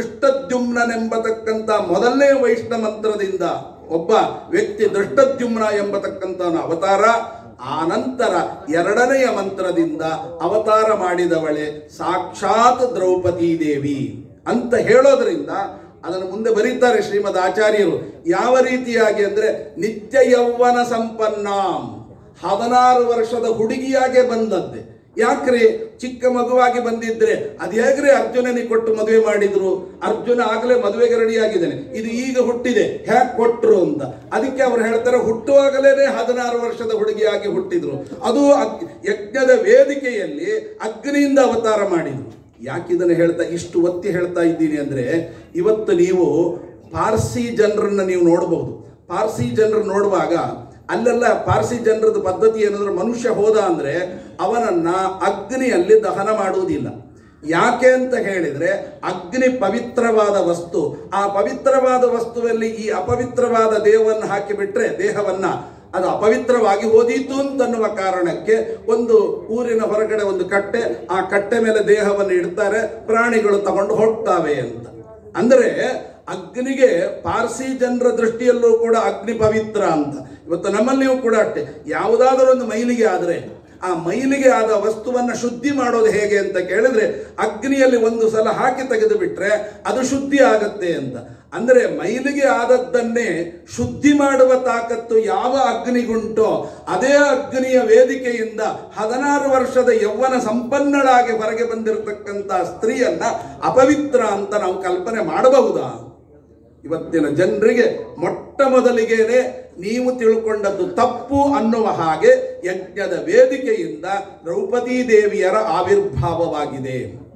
ದೃಷ್ಟದ್ಯುಮ್ನೆಂಬತಕ್ಕಂಥ ಮೊದಲನೇ ವೈಷ್ಣ ಮಂತ್ರದಿಂದ ಒಬ್ಬ ವ್ಯಕ್ತಿ ದೃಷ್ಟದ್ಯುಮ್ನ ಎಂಬತಕ್ಕಂಥ ಅವತಾರ ಆ ನಂತರ ಎರಡನೆಯ ಮಂತ್ರದಿಂದ ಅವತಾರ ಮಾಡಿದವಳೆ ಸಾಕ್ಷಾತ್ ದ್ರೌಪದಿ ದೇವಿ ಅಂತ ಹೇಳೋದ್ರಿಂದ ಅದನ್ನು ಮುಂದೆ ಬರೀತಾರೆ ಶ್ರೀಮದ್ ಆಚಾರ್ಯರು ಯಾವ ರೀತಿಯಾಗಿ ಅಂದ್ರೆ ನಿತ್ಯ ಯೌವನ ಸಂಪನ್ನಾಂ ಹದಿನಾರು ವರ್ಷದ ಹುಡುಗಿಯಾಗೆ ಬಂದದ್ದೆ ಯಾಕ್ರಿ ಚಿಕ್ಕ ಮಗುವಾಗಿ ಬಂದಿದ್ರೆ ಅದು ಹೇಗ್ರಿ ಅರ್ಜುನನಿಗೆ ಕೊಟ್ಟು ಮದುವೆ ಮಾಡಿದ್ರು ಅರ್ಜುನ ಆಗಲೇ ಮದುವೆಗೆ ರೆಡಿ ಆಗಿದ್ದಾನೆ ಇದು ಈಗ ಹುಟ್ಟಿದೆ ಹೇಗೆ ಕೊಟ್ರು ಅಂತ ಅದಕ್ಕೆ ಅವ್ರು ಹೇಳ್ತಾರೆ ಹುಟ್ಟುವಾಗಲೇ ಹದಿನಾರು ವರ್ಷದ ಹುಡುಗಿಯಾಗಿ ಹುಟ್ಟಿದ್ರು ಅದು ಅಗ್- ಯಜ್ಞದ ವೇದಿಕೆಯಲ್ಲಿ ಅಗ್ನಿಯಿಂದ ಅವತಾರ ಮಾಡಿದ್ರು ಯಾಕೆ ಇದನ್ನು ಹೇಳ್ತಾ ಇಷ್ಟು ಒತ್ತಿ ಹೇಳ್ತಾ ಇದ್ದೀನಿ ಅಂದ್ರೆ ಇವತ್ತು ನೀವು ಪಾರ್ಸಿ ಜನರನ್ನ ನೀವು ನೋಡಬಹುದು ಪಾರ್ಸಿ ಜನರು ನೋಡುವಾಗ ಅಲ್ಲೆಲ್ಲ ಪಾರ್ಸಿ ಜನರದ ಪದ್ಧತಿ ಏನಂದ್ರೆ ಮನುಷ್ಯ ಹೋದ ಅಂದ್ರೆ ಅವನನ್ನ ಅಗ್ನಿಯಲ್ಲಿ ದಹನ ಮಾಡುವುದಿಲ್ಲ ಯಾಕೆ ಅಂತ ಹೇಳಿದ್ರೆ ಅಗ್ನಿ ಪವಿತ್ರವಾದ ವಸ್ತು ಆ ಪವಿತ್ರವಾದ ವಸ್ತುವಲ್ಲಿ ಈ ಅಪವಿತ್ರವಾದ ದೇಹವನ್ನು ಹಾಕಿಬಿಟ್ರೆ ದೇಹವನ್ನ ಅದು ಅಪವಿತ್ರವಾಗಿ ಹೋದೀತು ಅಂತನ್ನುವ ಕಾರಣಕ್ಕೆ ಒಂದು ಊರಿನ ಹೊರಗಡೆ ಒಂದು ಕಟ್ಟೆ ಆ ಕಟ್ಟೆ ಮೇಲೆ ದೇಹವನ್ನು ಇಡ್ತಾರೆ ಪ್ರಾಣಿಗಳು ತಗೊಂಡು ಹೋಗ್ತಾವೆ ಅಂತ ಅಂದರೆ ಅಗ್ನಿಗೆ ಪಾರ್ಸಿ ಜನರ ದೃಷ್ಟಿಯಲ್ಲೂ ಕೂಡ ಅಗ್ನಿ ಪವಿತ್ರ ಅಂತ ಇವತ್ತು ನಮ್ಮಲ್ಲಿಯೂ ಕೂಡ ಅಷ್ಟೇ ಯಾವುದಾದರೂ ಒಂದು ಮೈಲಿಗೆ ಆದರೆ ಆ ಮೈಲಿಗೆ ಆದ ವಸ್ತುವನ್ನ ಶುದ್ಧಿ ಮಾಡೋದು ಹೇಗೆ ಅಂತ ಕೇಳಿದ್ರೆ ಅಗ್ನಿಯಲ್ಲಿ ಒಂದು ಸಲ ಹಾಕಿ ತೆಗೆದು ಬಿಟ್ರೆ ಅದು ಶುದ್ಧಿ ಆಗತ್ತೆ ಅಂತ ಅಂದ್ರೆ ಮೈಲಿಗೆ ಆದದ್ದನ್ನೇ ಶುದ್ಧಿ ಮಾಡುವ ತಾಕತ್ತು ಯಾವ ಅಗ್ನಿಗುಂಟೋ ಅದೇ ಅಗ್ನಿಯ ವೇದಿಕೆಯಿಂದ ಹದಿನಾರು ವರ್ಷದ ಯೌವನ ಸಂಪನ್ನಳಾಗಿ ಹೊರಗೆ ಬಂದಿರತಕ್ಕಂಥ ಸ್ತ್ರೀಯನ್ನ ಅಪವಿತ್ರ ಅಂತ ನಾವು ಕಲ್ಪನೆ ಮಾಡಬಹುದಾ ಇವತ್ತಿನ ಜನರಿಗೆ ಮೊಟ್ಟ ಮೊದಲಿಗೆನೆ ನೀವು ತಿಳ್ಕೊಂಡದ್ದು ತಪ್ಪು ಅನ್ನುವ ಹಾಗೆ ಯಜ್ಞದ ವೇದಿಕೆಯಿಂದ ದ್ರೌಪದಿ ದೇವಿಯರ ಆವಿರ್ಭಾವವಾಗಿದೆ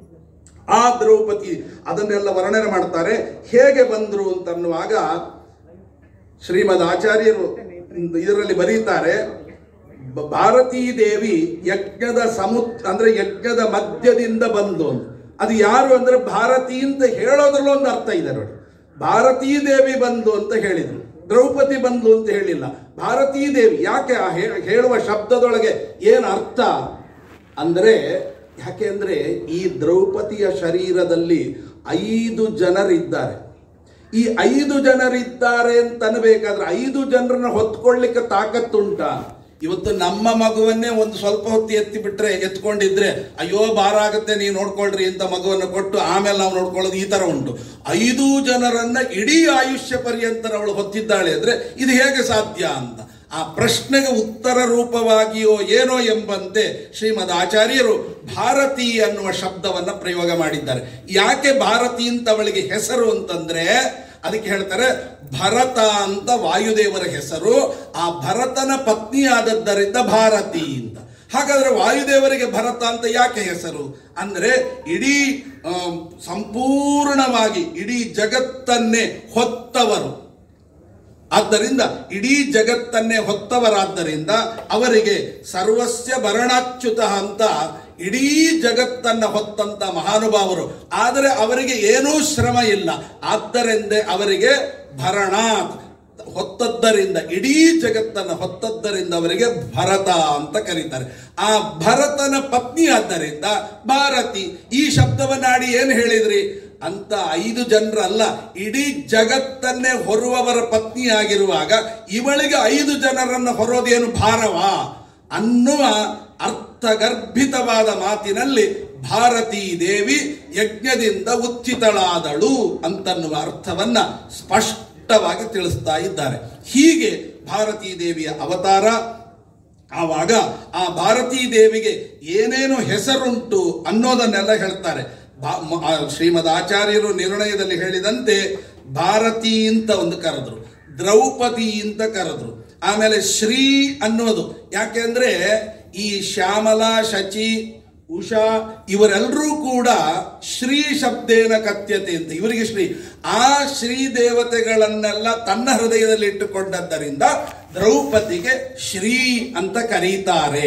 ಆ ದ್ರೌಪದಿ ಅದನ್ನೆಲ್ಲ ವರ್ಣನೆ ಮಾಡ್ತಾರೆ ಹೇಗೆ ಬಂದ್ರು ಅಂತನ್ನುವಾಗ ಶ್ರೀಮದ್ ಆಚಾರ್ಯರು ಇದರಲ್ಲಿ ಬರೀತಾರೆ ಬ- ಭಾರತೀ ದೇವಿ ಯಜ್ಞದ ಸಮುದ್ರ ಅಂದ್ರೆ ಯಜ್ಞದ ಮಧ್ಯದಿಂದ ಬಂದು ಅಂತ. ಅದು ಯಾರು ಅಂದ್ರೆ ಭಾರತಿ ಅಂತ ಹೇಳೋದ್ರಲ್ಲಿ ಒಂದು ಅರ್ಥ ಇದೆ ನೋಡಿ ಭಾರತೀ ದೇವಿ ಬಂದು ಅಂತ ಹೇಳಿದ್ರು ದ್ರೌಪದಿ ಬಂದು ಅಂತ ಹೇಳಿಲ್ಲ ಭಾರತೀ ದೇವಿ ಯಾಕೆ ಆ ಹೇ- ಹೇಳುವ ಶಬ್ದದೊಳಗೆ ಏನು ಅರ್ಥ ಅಂದ್ರೆ ಯಾಕೆ ಅಂದ್ರೆ ಈ ದ್ರೌಪದಿಯ ಶರೀರದಲ್ಲಿ ಐದು ಜನರಿದ್ದಾರೆ ಈ ಐದು ಜನರಿದ್ದಾರೆ ಅಂತ ಅನ್ಬೇಕಾದ್ರೆ ಐದು ಜನರನ್ನ ಹೊತ್ಕೊಳ್ಳಿಕ್ಕೆ ತಾಕತ್ತುಂಟ ಇವತ್ತು ನಮ್ಮ ಮಗುವನ್ನೇ ಒಂದು ಸ್ವಲ್ಪ ಹೊತ್ತು ಎತ್ತಿ ಬಿಟ್ರೆ ಎತ್ಕೊಂಡಿದ್ರೆ ಅಯ್ಯೋ ಭಾರ ಆಗುತ್ತೆ ನೀವು ನೋಡ್ಕೊಳ್ರಿ ಅಂತ ಮಗುವನ್ನು ಕೊಟ್ಟು ಆಮೇಲೆ ನಾವು ನೋಡ್ಕೊಳ್ಳೋದು ಈ ತರ ಉಂಟು ಐದು ಜನರನ್ನ ಇಡೀ ಆಯುಷ್ಯ ಪರ್ಯಂತ ಅವಳು ಹೊತ್ತಿದ್ದಾಳೆ ಅಂದ್ರೆ ಇದು ಹೇಗೆ ಸಾಧ್ಯ ಅಂತ ಆ ಪ್ರಶ್ನೆಗೆ ಉತ್ತರ ರೂಪವಾಗಿಯೋ ಏನೋ ಎಂಬಂತೆ ಶ್ರೀಮದ್ ಆಚಾರ್ಯರು ಭಾರತಿ ಅನ್ನುವ ಶಬ್ದವನ್ನ ಪ್ರಯೋಗ ಮಾಡಿದ್ದಾರೆ ಯಾಕೆ ಭಾರತಿ ಅಂತ ಅವಳಿಗೆ ಹೆಸರು ಅಂತಂದ್ರೆ ಅದಕ್ಕೆ ಹೇಳ್ತಾರೆ ಭರತ ಅಂತ ವಾಯುದೇವರ ಹೆಸರು ಆ ಭರತನ ಪತ್ನಿ ಆದದ್ದರಿಂದ ಭಾರತಿ ಅಂತ ಹಾಗಾದ್ರೆ ವಾಯುದೇವರಿಗೆ ಭರತ ಅಂತ ಯಾಕೆ ಹೆಸರು ಅಂದ್ರೆ ಇಡೀ ಆಮ್, ಸಂಪೂರ್ಣವಾಗಿ ಇಡೀ ಜಗತ್ತನ್ನೇ ಹೊತ್ತವರು ಆದ್ದರಿಂದ ಇಡೀ ಜಗತ್ತನ್ನೇ ಹೊತ್ತವರಾದ್ದರಿಂದ ಅವರಿಗೆ ಸರ್ವಸ್ಯ ಭರಣಾಚ್ಯುತ ಅಂತ ಇಡೀ ಜಗತ್ತನ್ನ ಹೊತ್ತಂತ ಮಹಾನುಭಾವರು ಆದರೆ ಅವರಿಗೆ ಏನೂ ಶ್ರಮ ಇಲ್ಲ ಆದ್ದರಿಂದ ಅವರಿಗೆ ಭರಣ ಹೊತ್ತದ್ದರಿಂದ ಇಡೀ ಜಗತ್ತನ್ನ ಹೊತ್ತದ್ದರಿಂದ ಅವರಿಗೆ ಭರತ ಅಂತ ಕರೀತಾರೆ ಆ ಭರತನ ಪತ್ನಿ ಆದ್ದರಿಂದ ಭಾರತಿ ಈ ಶಬ್ದವನ್ನಾಡಿ ಏನು ಹೇಳಿದ್ರಿ ಅಂತ ಐದು ಜನರಲ್ಲ ಇಡೀ ಜಗತ್ತನ್ನೇ ಹೊರುವವರ ಪತ್ನಿಯಾಗಿರುವಾಗ ಇವಳಿಗೆ ಐದು ಜನರನ್ನು ಹೊರೋದೇನು ಭಾರವಾ ಅನ್ನುವ ಅರ್ಥಗರ್ಭಿತವಾದ ಮಾತಿನಲ್ಲಿ ಭಾರತೀ ದೇವಿ ಯಜ್ಞದಿಂದ ಉತ್ಥಿತಳಾದಳು ಅಂತನ್ನುವ ಅರ್ಥವನ್ನ ಸ್ಪಷ್ಟವಾಗಿ ತಿಳಿಸ್ತಾ ಇದ್ದಾರೆ ಹೀಗೆ ಭಾರತೀ ದೇವಿಯ ಅವತಾರ ಆವಾಗ ಆ ಭಾರತೀ ದೇವಿಗೆ ಏನೇನು ಹೆಸರುಂಟು ಅನ್ನೋದನ್ನೆಲ್ಲ ಹೇಳ್ತಾರೆ ಬಾ- ಮ- ಆ ಶ್ರೀಮದ್ ಆಚಾರ್ಯರು ನಿರ್ಣಯದಲ್ಲಿ ಹೇಳಿದಂತೆ ಭಾರತಿ ಅಂತ ಒಂದು ಕರೆದ್ರು ದ್ರೌಪದಿ ಅಂತ ಕರೆದ್ರು ಆಮೇಲೆ ಶ್ರೀ ಅನ್ನೋದು ಯಾಕೆಂದ್ರೆ ಈ ಶ್ಯಾಮಲ ಶಚಿ ಉಷಾ ಇವರೆಲ್ಲರೂ ಕೂಡ ಶ್ರೀ ಶಬ್ದೇನ ಕತ್ಯತೆ ಅಂತ ಇವರಿಗೆ ಶ್ರೀ ಆ ಶ್ರೀ ದೇವತೆಗಳನ್ನೆಲ್ಲ ತನ್ನ ಹೃದಯದಲ್ಲಿ ಇಟ್ಟುಕೊಂಡದ್ದರಿಂದ ದ್ರೌಪದಿಗೆ ಶ್ರೀ ಅಂತ ಕರೀತಾರೆ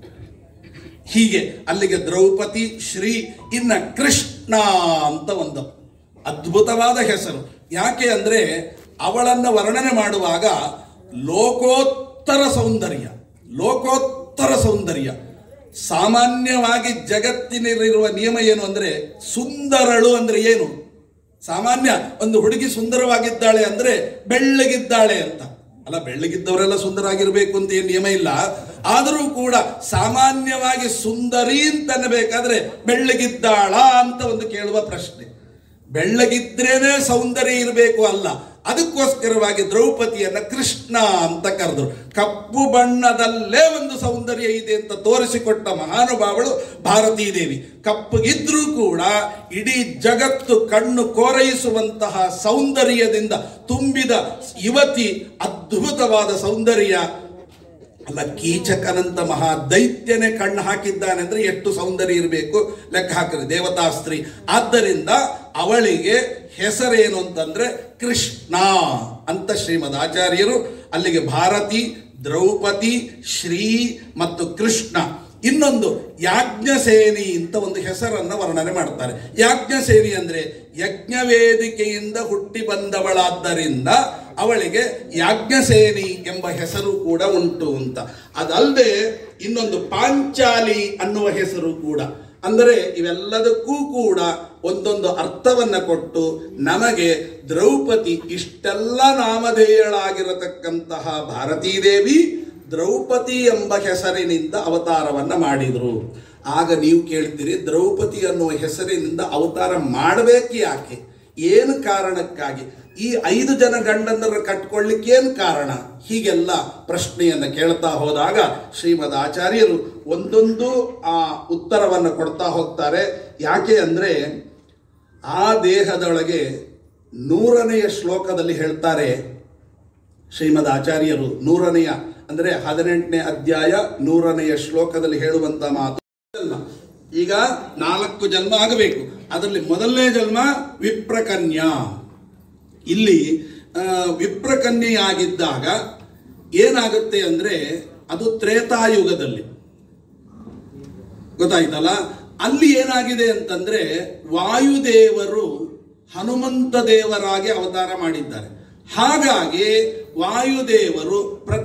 ಹೀಗೆ ಅಲ್ಲಿಗೆ ದ್ರೌಪದಿ ಶ್ರೀ ಇನ್ನ ಕೃಷ್ಣ ಅಂತ ಒಂದು ಅದ್ಭುತವಾದ ಹೆಸರು ಯಾಕೆ ಅಂದ್ರೆ ಅವಳನ್ನ ವರ್ಣನೆ ಮಾಡುವಾಗ ಲೋಕೋತ್ತರ ಸೌಂದರ್ಯ ಲೋಕೋತ್ತರ ಸೌಂದರ್ಯ ಸಾಮಾನ್ಯವಾಗಿ ಜಗತ್ತಿನಲ್ಲಿರುವ ನಿಯಮ ಏನು ಅಂದ್ರೆ ಸುಂದರಳು ಅಂದ್ರೆ ಏನು ಸಾಮಾನ್ಯ ಒಂದು ಹುಡುಗಿ ಸುಂದರವಾಗಿದ್ದಾಳೆ ಅಂದ್ರೆ ಬೆಳ್ಳಗಿದ್ದಾಳೆ ಅಂತ ಅಲ್ಲ ಬೆಳ್ಳಗಿದ್ದವರೆಲ್ಲ ಸುಂದರಾಗಿರ್ಬೇಕು ಅಂತ ಏನು ನಿಯಮ ಇಲ್ಲ ಆದರೂ ಕೂಡ ಸಾಮಾನ್ಯವಾಗಿ ಸುಂದರಿ ಅಂತ ಅನ್ನಬೇಕಾದ್ರೆ ಬೆಳ್ಳಗಿದ್ದಾಳ ಅಂತ ಒಂದು ಕೇಳುವ ಪ್ರಶ್ನೆ ಬೆಳ್ಳಗಿದ್ರೇನೆ ಸೌಂದರ್ಯ ಇರಬೇಕು ಅಲ್ಲ ಅದಕ್ಕೋಸ್ಕರವಾಗಿ ದ್ರೌಪದಿಯನ್ನ ಕೃಷ್ಣ ಅಂತ ಕರೆದ್ರು ಕಪ್ಪು ಬಣ್ಣದಲ್ಲೇ ಒಂದು ಸೌಂದರ್ಯ ಇದೆ ಅಂತ ತೋರಿಸಿಕೊಟ್ಟ ಮಹಾನುಭಾವಳು ಭಾರತೀ ದೇವಿ ಕಪ್ಪಗಿದ್ರೂ ಕೂಡ ಇಡೀ ಜಗತ್ತು ಕಣ್ಣು ಕೋರೈಸುವಂತಹ ಸೌಂದರ್ಯದಿಂದ ತುಂಬಿದ ಯುವತಿ ಅದ್ಭುತವಾದ ಸೌಂದರ್ಯ ಅಲ್ಲ ಕೀಚಕನಂತ ಮಹಾ ದೈತ್ಯನೇ ಕಣ್ಣು ಹಾಕಿದ್ದಾನೆ ಅಂದ್ರೆ ಎಷ್ಟು ಸೌಂದರ್ಯ ಇರಬೇಕು ಲೆಕ್ಕ ಹಾಕಿದ್ರೆ ದೇವತಾಸ್ತ್ರೀ ಆದ್ದರಿಂದ ಅವಳಿಗೆ ಹೆಸರೇನು ಅಂತಂದ್ರೆ ಕೃಷ್ಣ ಅಂತ ಶ್ರೀಮದ್ ಆಚಾರ್ಯರು ಅಲ್ಲಿಗೆ ಭಾರತಿ ದ್ರೌಪದಿ ಶ್ರೀ ಮತ್ತು ಕೃಷ್ಣ ಇನ್ನೊಂದು ಯಾಜ್ಞಸೇನಿ ಅಂತ ಒಂದು ಹೆಸರನ್ನ ವರ್ಣನೆ ಮಾಡ್ತಾರೆ ಯಾಜ್ಞಸೇನಿ ಅಂದ್ರೆ ಯಜ್ಞ ವೇದಿಕೆಯಿಂದ ಹುಟ್ಟಿ ಬಂದವಳಾದ್ದರಿಂದ ಅವಳಿಗೆ ಯಾಜ್ಞಸೇನಿ ಎಂಬ ಹೆಸರು ಕೂಡ ಉಂಟು ಅಂತ ಅದಲ್ಲದೆ ಇನ್ನೊಂದು ಪಾಂಚಾಲಿ ಅನ್ನುವ ಹೆಸರು ಕೂಡ ಅಂದರೆ ಇವೆಲ್ಲದಕ್ಕೂ ಕೂಡ ಒಂದೊಂದು ಅರ್ಥವನ್ನ ಕೊಟ್ಟು ನಮಗೆ ದ್ರೌಪದಿ ಇಷ್ಟೆಲ್ಲ ನಾಮಧೇಯಳಾಗಿರತಕ್ಕಂತಹ ಭಾರತೀ ದೇವಿ ದ್ರೌಪದಿ ಎಂಬ ಹೆಸರಿನಿಂದ ಅವತಾರವನ್ನ ಮಾಡಿದ್ರು ಆಗ ನೀವು ಕೇಳ್ತೀರಿ ದ್ರೌಪದಿ ಅನ್ನುವ ಹೆಸರಿನಿಂದ ಅವತಾರ ಮಾಡಬೇಕು ಯಾಕೆ ಏನು ಕಾರಣಕ್ಕಾಗಿ ಈ ಐದು ಜನ ಗಂಡಂದರ ಕಟ್ಕೊಳ್ಳಿಕ್ಕೆ ಏನು ಕಾರಣ ಹೀಗೆಲ್ಲ ಪ್ರಶ್ನೆಯನ್ನು ಕೇಳ್ತಾ ಹೋದಾಗ ಶ್ರೀಮದ್ ಆಚಾರ್ಯರು ಒಂದೊಂದು ಆ ಉತ್ತರವನ್ನು ಕೊಡ್ತಾ ಹೋಗ್ತಾರೆ ಯಾಕೆ ಅಂದರೆ ಆ ದೇಹದೊಳಗೆ ನೂರನೆಯ ಶ್ಲೋಕದಲ್ಲಿ ಹೇಳ್ತಾರೆ ಶ್ರೀಮದ್ ಆಚಾರ್ಯರು ನೂರನೆಯ ಅಂದರೆ ಹದಿನೆಂಟನೇ ಅಧ್ಯಾಯ ನೂರನೆಯ ಶ್ಲೋಕದಲ್ಲಿ ಹೇಳುವಂತ ಮಾತು ಅಲ್ಲ. ಈಗ ನಾಲ್ಕು ಜನ್ಮ ಆಗಬೇಕು ಅದರಲ್ಲಿ ಮೊದಲನೇ ಜನ್ಮ ವಿಪ್ರಕನ್ಯಾ ಇಲ್ಲಿ ಆ, ವಿಪ್ರಕನ್ಯೆಯಾಗಿದ್ದಾಗ ಏನಾಗುತ್ತೆ ಅಂದ್ರೆ ಅದು ತ್ರೇತಾಯುಗದಲ್ಲಿ ಗೊತ್ತಾಯ್ತಲ್ಲ ಅಲ್ಲಿ ಏನಾಗಿದೆ ಅಂತಂದ್ರೆ ವಾಯುದೇವರು ಹನುಮಂತ ದೇವರಾಗಿ ಅವತಾರ ಮಾಡಿದ್ದಾರೆ ಹಾಗಾಗಿ ವಾಯುದೇವರು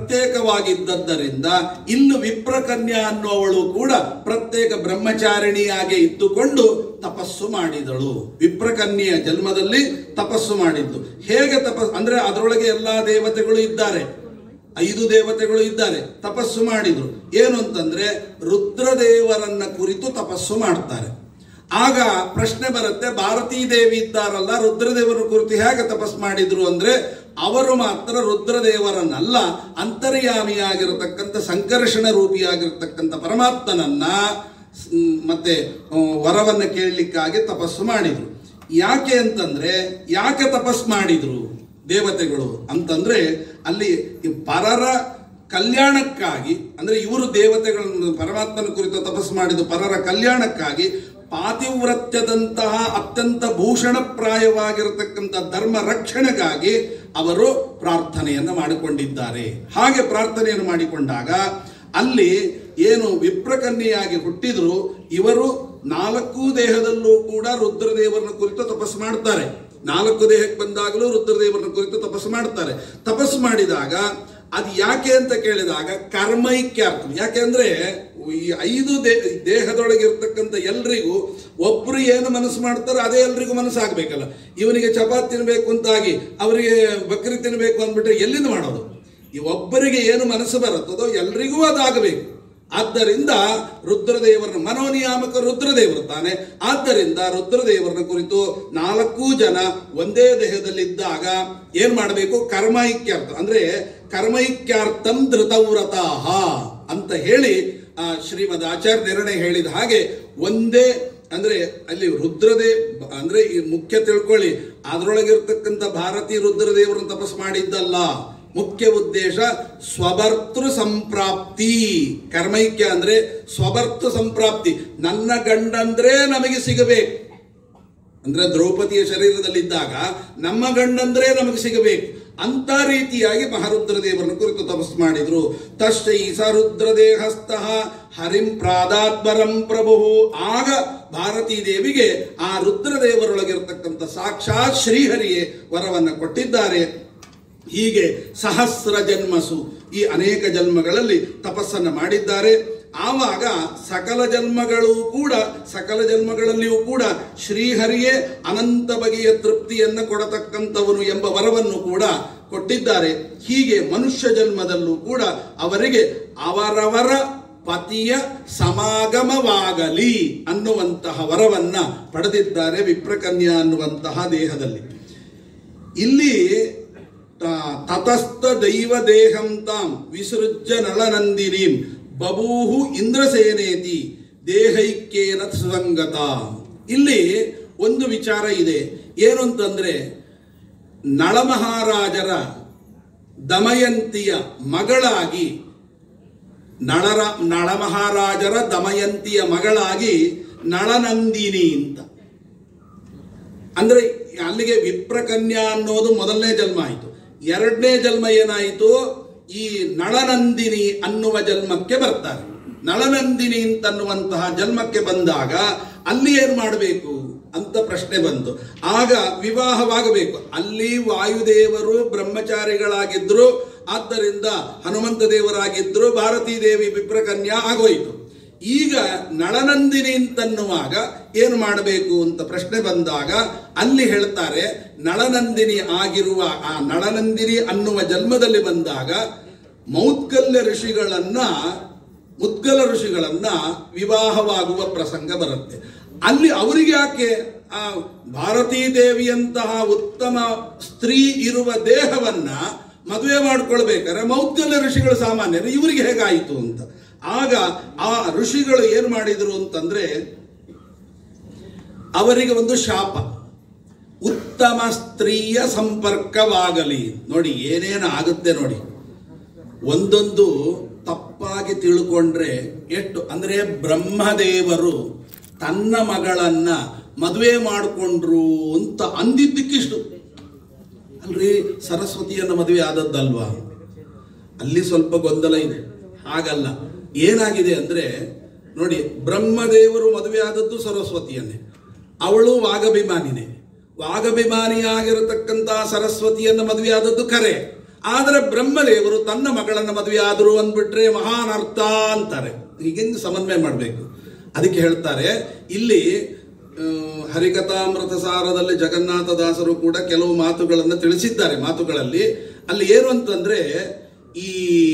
ಪ್ರತ್ಯೇಕವಾಗಿದ್ದದ್ದರಿಂದ ಇನ್ನು ವಿಪ್ರಕನ್ಯಾ ಅನ್ನುವಳು ಕೂಡ ಪ್ರತ್ಯೇಕ ಬ್ರಹ್ಮಚಾರಿಣಿಯಾಗಿ ಇದ್ದುಕೊಂಡು ತಪಸ್ಸು ಮಾಡಿದಳು ವಿಪ್ರಕನ್ಯೆಯ ಜನ್ಮದಲ್ಲಿ ತಪಸ್ಸು ಮಾಡಿದ್ದು ಹೇಗೆ ತಪಸ್ ಅಂದ್ರೆ ಅದರೊಳಗೆ ಎಲ್ಲಾ ದೇವತೆಗಳು ಇದ್ದಾರೆ ಐದು ದೇವತೆಗಳು ಇದ್ದಾರೆ ತಪಸ್ಸು ಮಾಡಿದ್ರು ಏನು ಅಂತಂದ್ರೆ ರುದ್ರದೇವರನ್ನ ಕುರಿತು ತಪಸ್ಸು ಮಾಡ್ತಾರೆ ಆಗ ಪ್ರಶ್ನೆ ಬರುತ್ತೆ ಭಾರತೀ ದೇವಿ ಇದ್ದಾರಲ್ಲ ರುದ್ರದೇವರ ಕುರಿತು ಹೇಗೆ ತಪಸ್ ಮಾಡಿದ್ರು ಅಂದ್ರೆ ಅವರು ಮಾತ್ರ ರುದ್ರದೇವರನ್ನಲ್ಲ ಅಂತರ್ಯಾಮಿಯಾಗಿರತಕ್ಕಂಥ ಸಂಕರ್ಷಣ ರೂಪಿಯಾಗಿರ್ತಕ್ಕಂಥ ಪರಮಾತ್ಮನನ್ನ ಸ್- ಮತ್ತೆ ಆ, ವರವನ್ನ ಕೇಳಲಿಕ್ಕಾಗಿ ತಪಸ್ಸು ಮಾಡಿದ್ರು ಯಾಕೆ ಅಂತಂದ್ರೆ ಯಾಕೆ ತಪಸ್ ಮಾಡಿದ್ರು ದೇವತೆಗಳು ಅಂತಂದ್ರೆ ಅಲ್ಲಿ ಈ ಪರರ ಕಲ್ಯಾಣಕ್ಕಾಗಿ ಅಂದ್ರೆ ಇವರು ದೇವತೆಗಳನ್ನು ಪರಮಾತ್ಮನ ಕುರಿತು ತಪಸ್ಸು ಮಾಡಿದ್ದು ಪರರ ಕಲ್ಯಾಣಕ್ಕಾಗಿ ಪಾತಿವ್ರತ್ಯದಂತಹ ಅತ್ಯಂತ ಭೂಷಣಪ್ರಾಯವಾಗಿರತಕ್ಕಂಥ ಧರ್ಮ ರಕ್ಷಣೆಗಾಗಿ ಅವರು ಪ್ರಾರ್ಥನೆಯನ್ನು ಮಾಡಿಕೊಂಡಿದ್ದಾರೆ ಹಾಗೆ ಪ್ರಾರ್ಥನೆಯನ್ನು ಮಾಡಿಕೊಂಡಾಗ ಅಲ್ಲಿ ಏನು ವಿಪ್ರಕನ್ಯೆಯಾಗಿ ಹುಟ್ಟಿದ್ರು ಇವರು ನಾಲ್ಕು ದೇಹದಲ್ಲೂ ಕೂಡ ರುದ್ರದೇವರನ್ನ ಕುರಿತು ತಪಸ್ಸು ಮಾಡ್ತಾರೆ ನಾಲ್ಕು ದೇಹಕ್ಕೆ ಬಂದಾಗಲೂ ರುದ್ರದೇವರನ್ನ ಕುರಿತು ತಪಸ್ಸು ಮಾಡ್ತಾರೆ ತಪಸ್ಸು ಮಾಡಿದಾಗ ಅದು ಯಾಕೆ ಅಂತ ಕೇಳಿದಾಗ ಕರ್ಮೈಕ್ಯಾರ್ಥ ಯಾಕೆ ಅಂದ್ರೆ ಈ ಐದು ದೇ ದೇಹದೊಳಗೆ ಇರ್ತಕ್ಕಂಥ ಎಲ್ರಿಗೂ ಒಬ್ರು ಏನು ಮನಸ್ಸು ಮಾಡ್ತಾರೋ ಅದೇ ಎಲ್ರಿಗೂ ಮನಸ್ಸಾಗಬೇಕಲ್ಲ ಇವನಿಗೆ ಚಪಾತಿ ತಿನ್ನಬೇಕು ಅಂತಾಗಿ ಅವರಿಗೆ ಬಕ್ರಿ ತಿನ್ನಬೇಕು ಅಂದ್ಬಿಟ್ರೆ ಎಲ್ಲಿಂದ ಮಾಡೋದು ಈ ಒಬ್ಬರಿಗೆ ಏನು ಮನಸ್ಸು ಬರುತ್ತದೋ ಎಲ್ರಿಗೂ ಅದಾಗಬೇಕು ಆದ್ದರಿಂದ ರುದ್ರದೇವರನ್ನ ಮನೋನಿಯಾಮಕ ರುದ್ರದೇವರು ತಾನೆ ಆದ್ದರಿಂದ ರುದ್ರದೇವರನ್ನ ಕುರಿತು ನಾಲ್ಕು ಜನ ಒಂದೇ ದೇಹದಲ್ಲಿದ್ದಾಗ ಏನ್ ಮಾಡಬೇಕು ಕರ್ಮೈಕ್ಯಾರ್ಥ ಅಂದ್ರೆ ಕರ್ಮೈಕ್ಯಾರ್ಥಂ ಧೃತವ್ರತಾಹ ಅಂತ ಹೇಳಿ ಆ, ಶ್ರೀಮದ್ ಆಚಾರ್ಯ ನಿರ್ಣಯ ಹೇಳಿದ ಹಾಗೆ ಒಂದೇ ಅಂದ್ರೆ ಅಲ್ಲಿ ರುದ್ರದೇ ಅಂದ್ರೆ ಈ ಮುಖ್ಯ ತಿಳ್ಕೊಳ್ಳಿ ಅದರೊಳಗಿರ್ತಕ್ಕಂಥ ಭಾರತೀ ರುದ್ರದೇವರನ್ನು ತಪಸ್ಸು ಮಾಡಿದ್ದಲ್ಲ ಮುಖ್ಯ ಉದ್ದೇಶ ಸ್ವಭರ್ತೃ ಸಂಪ್ರಾಪ್ತಿ ಕರ್ಮೈಕ್ಯ ಅಂದ್ರೆ ಸ್ವಭರ್ತೃ ಸಂಪ್ರಾಪ್ತಿ ನನ್ನ ಗಂಡಂದ್ರೆ ನಮಗೆ ಸಿಗಬೇಕು ಅಂದ್ರೆ ದ್ರೌಪದಿಯ ಶರೀರದಲ್ಲಿದ್ದಾಗ ನಮ್ಮ ಗಂಡಂದ್ರೆ ನಮಗೆ ಸಿಗಬೇಕು ಅಂತ ರೀತಿಯಾಗಿ ಮಹಾರುದ್ರ ದೇವರನ್ನ ಕುರಿತು ತಪಸ್ಸು ಮಾಡಿದ್ರು ತಶ್ಚೈ ಸ ರುದ್ರದೇಹಸ್ಥಃ ಹರಿಂ ಪ್ರಾದಾತ್ಮರಂ ಪ್ರಭು ಆಗ ಭಾರತೀ ದೇವಿಗೆ ಆ ರುದ್ರದೇವರೊಳಗಿರ್ತಕ್ಕಂಥ ಸಾಕ್ಷಾತ್ ಶ್ರೀಹರಿಯೇ ವರವನ್ನ ಕೊಟ್ಟಿದ್ದಾರೆ ಹೀಗೆ ಸಹಸ್ರ ಜನ್ಮಸು ಈ ಅನೇಕ ಜನ್ಮಗಳಲ್ಲಿ ತಪಸ್ಸನ್ನು ಮಾಡಿದ್ದಾರೆ ಆವಾಗ ಸಕಲ ಜನ್ಮಗಳು ಕೂಡ ಸಕಲ ಜನ್ಮಗಳಲ್ಲಿಯೂ ಕೂಡ ಶ್ರೀಹರಿಯೇ ಅನಂತ ಬಗೆಯ ತೃಪ್ತಿಯನ್ನು ಕೊಡತಕ್ಕಂಥವನು ಎಂಬ ವರವನ್ನು ಕೂಡ ಕೊಟ್ಟಿದ್ದಾರೆ ಹೀಗೆ ಮನುಷ್ಯ ಜನ್ಮದಲ್ಲೂ ಕೂಡ ಅವರಿಗೆ ಅವರವರ ಪತಿಯ ಸಮಾಗಮವಾಗಲಿ ಅನ್ನುವಂತಹ ವರವನ್ನ ಪಡೆದಿದ್ದಾರೆ ವಿಪ್ರಕನ್ಯಾ ಅನ್ನುವಂತಹ ದೇಹದಲ್ಲಿ ಇಲ್ಲಿ ತ- ತತಸ್ಥ ದೈವ ದೇಹಂ ತಾಂ ವಿಸೃಜ್ಯ ನಳನಂದಿನೀಂ ಬಭೂಹು ಇಂದ್ರಸೇನೇತಿ ದೇಹೈಕ್ಯೇನ ಸುಸಂಗತ ಇಲ್ಲಿ ಒಂದು ವಿಚಾರ ಇದೆ ಏನು ಅಂತಂದ್ರೆ ನಳಮಹಾರಾಜರ ದಮಯಂತಿಯ ಮಗಳಾಗಿ ನಳರ ನಳಮಹಾರಾಜರ ದಮಯಂತಿಯ ಮಗಳಾಗಿ ನಳನಂದಿನಿ ಅಂತ ಅಂದ್ರೆ ಅಲ್ಲಿಗೆ ವಿಪ್ರಕನ್ಯಾ ಅನ್ನೋದು ಮೊದಲನೇ ಜನ್ಮ ಆಯಿತು ಎರಡನೇ ಜನ್ಮ ಏನಾಯಿತು ಈ ನಳನಂದಿನಿ ಅನ್ನುವ ಜನ್ಮಕ್ಕೆ ಬರ್ತಾರೆ ನಳನಂದಿನಿ ಅಂತನ್ನುವಂತಹ ಜನ್ಮಕ್ಕೆ ಬಂದಾಗ ಅಲ್ಲಿ ಏನ್ ಮಾಡಬೇಕು ಅಂತ ಪ್ರಶ್ನೆ ಬಂತು ಆಗ ವಿವಾಹವಾಗಬೇಕು ಅಲ್ಲಿ ವಾಯುದೇವರು ಬ್ರಹ್ಮಚಾರಿಗಳಾಗಿದ್ರು ಆದ್ದರಿಂದ ಹನುಮಂತ ದೇವರಾಗಿದ್ರು ಭಾರತೀ ದೇವಿ ವಿಪ್ರಕನ್ಯಾ ಆಗೋಯ್ತು ಈಗ ನಳನಂದಿನಿ ಅಂತನ್ನುವಾಗ ಏನು ಮಾಡಬೇಕು ಅಂತ ಪ್ರಶ್ನೆ ಬಂದಾಗ ಅಲ್ಲಿ ಹೇಳ್ತಾರೆ ನಳನಂದಿನಿ ಆಗಿರುವ ಆ ನಳನಂದಿನಿ ಅನ್ನುವ ಜನ್ಮದಲ್ಲಿ ಬಂದಾಗ ಮೌದ್ಗಲ್ಯ ಋಷಿಗಳನ್ನ ಮುದ್ಗಲ ಋಷಿಗಳನ್ನ ವಿವಾಹವಾಗುವ ಪ್ರಸಂಗ ಬರುತ್ತೆ ಅಲ್ಲಿ ಅವರಿಗೆ ಯಾಕೆ ಆ ಭಾರತೀ ದೇವಿಯಂತಹ ಉತ್ತಮ ಸ್ತ್ರೀ ಇರುವ ದೇಹವನ್ನ ಮದುವೆ ಮಾಡ್ಕೊಳ್ಬೇಕಾದ್ರೆ ಮೌದ್ಗಲ್ಯ ಋಷಿಗಳು ಸಾಮಾನ್ಯರು ಇವರಿಗೆ ಹೇಗಾಯಿತು ಅಂತ ಆಗ ಆ ಋಷಿಗಳು ಏನು ಮಾಡಿದರು ಅಂತಂದ್ರೆ ಅವರಿಗೆ ಒಂದು ಶಾಪ ಉತ್ತಮ ಸ್ತ್ರೀಯ ಸಂಪರ್ಕವಾಗಲಿ ನೋಡಿ ಏನೇನು ಆಗುತ್ತೆ ನೋಡಿ ಒಂದೊಂದು ತಪ್ಪಾಗಿ ತಿಳ್ಕೊಂಡ್ರೆ ಎಷ್ಟು ಅಂದ್ರೆ ಬ್ರಹ್ಮದೇವರು ತನ್ನ ಮಗಳನ್ನ ಮದುವೆ ಮಾಡಿಕೊಂಡ್ರು ಅಂತ ಅಂದಿದ್ದಕ್ಕಿಷ್ಟು ಅಲ್ರಿ ಸರಸ್ವತಿಯನ್ನ ಮದುವೆ ಆದದ್ದಲ್ವಾ ಅಲ್ಲಿ ಸ್ವಲ್ಪ ಗೊಂದಲ ಇದೆ ಹಾಗಲ್ಲ ಏನಾಗಿದೆ ಅಂದ್ರೆ ನೋಡಿ ಬ್ರಹ್ಮದೇವರು ಮದುವೆ ಆದದ್ದು ಸರಸ್ವತಿಯನ್ನೇ ಅವಳು ವಾಗಭಿಮಾನಿನೇ ವಾಗಭಿಮಾನಿಯಾಗಿರತಕ್ಕಂತಹ ಸರಸ್ವತಿಯನ್ನು ಮದುವೆ ಆದದ್ದು ಕರೆ ಆದರೆ ಬ್ರಹ್ಮದೇವರು ತನ್ನ ಮಗಳನ್ನ ಮದುವೆ ಆದರು ಅಂದ್ಬಿಟ್ರೆ ಮಹಾನ್ ಅರ್ಥ ಅಂತಾರೆ ಹೀಗೆಂದು ಸಮನ್ವಯ ಮಾಡಬೇಕು ಅದಕ್ಕೆ ಹೇಳ್ತಾರೆ ಇಲ್ಲಿ ಆ, ಹರಿಕಥಾಮೃತ ಸಾರದಲ್ಲಿ ಜಗನ್ನಾಥದಾಸರು ಕೂಡ ಕೆಲವು ಮಾತುಗಳನ್ನು ತಿಳಿಸಿದ್ದಾರೆ ಮಾತುಗಳಲ್ಲಿ ಅಲ್ಲಿ ಏನು ಅಂತಂದ್ರೆ ಈ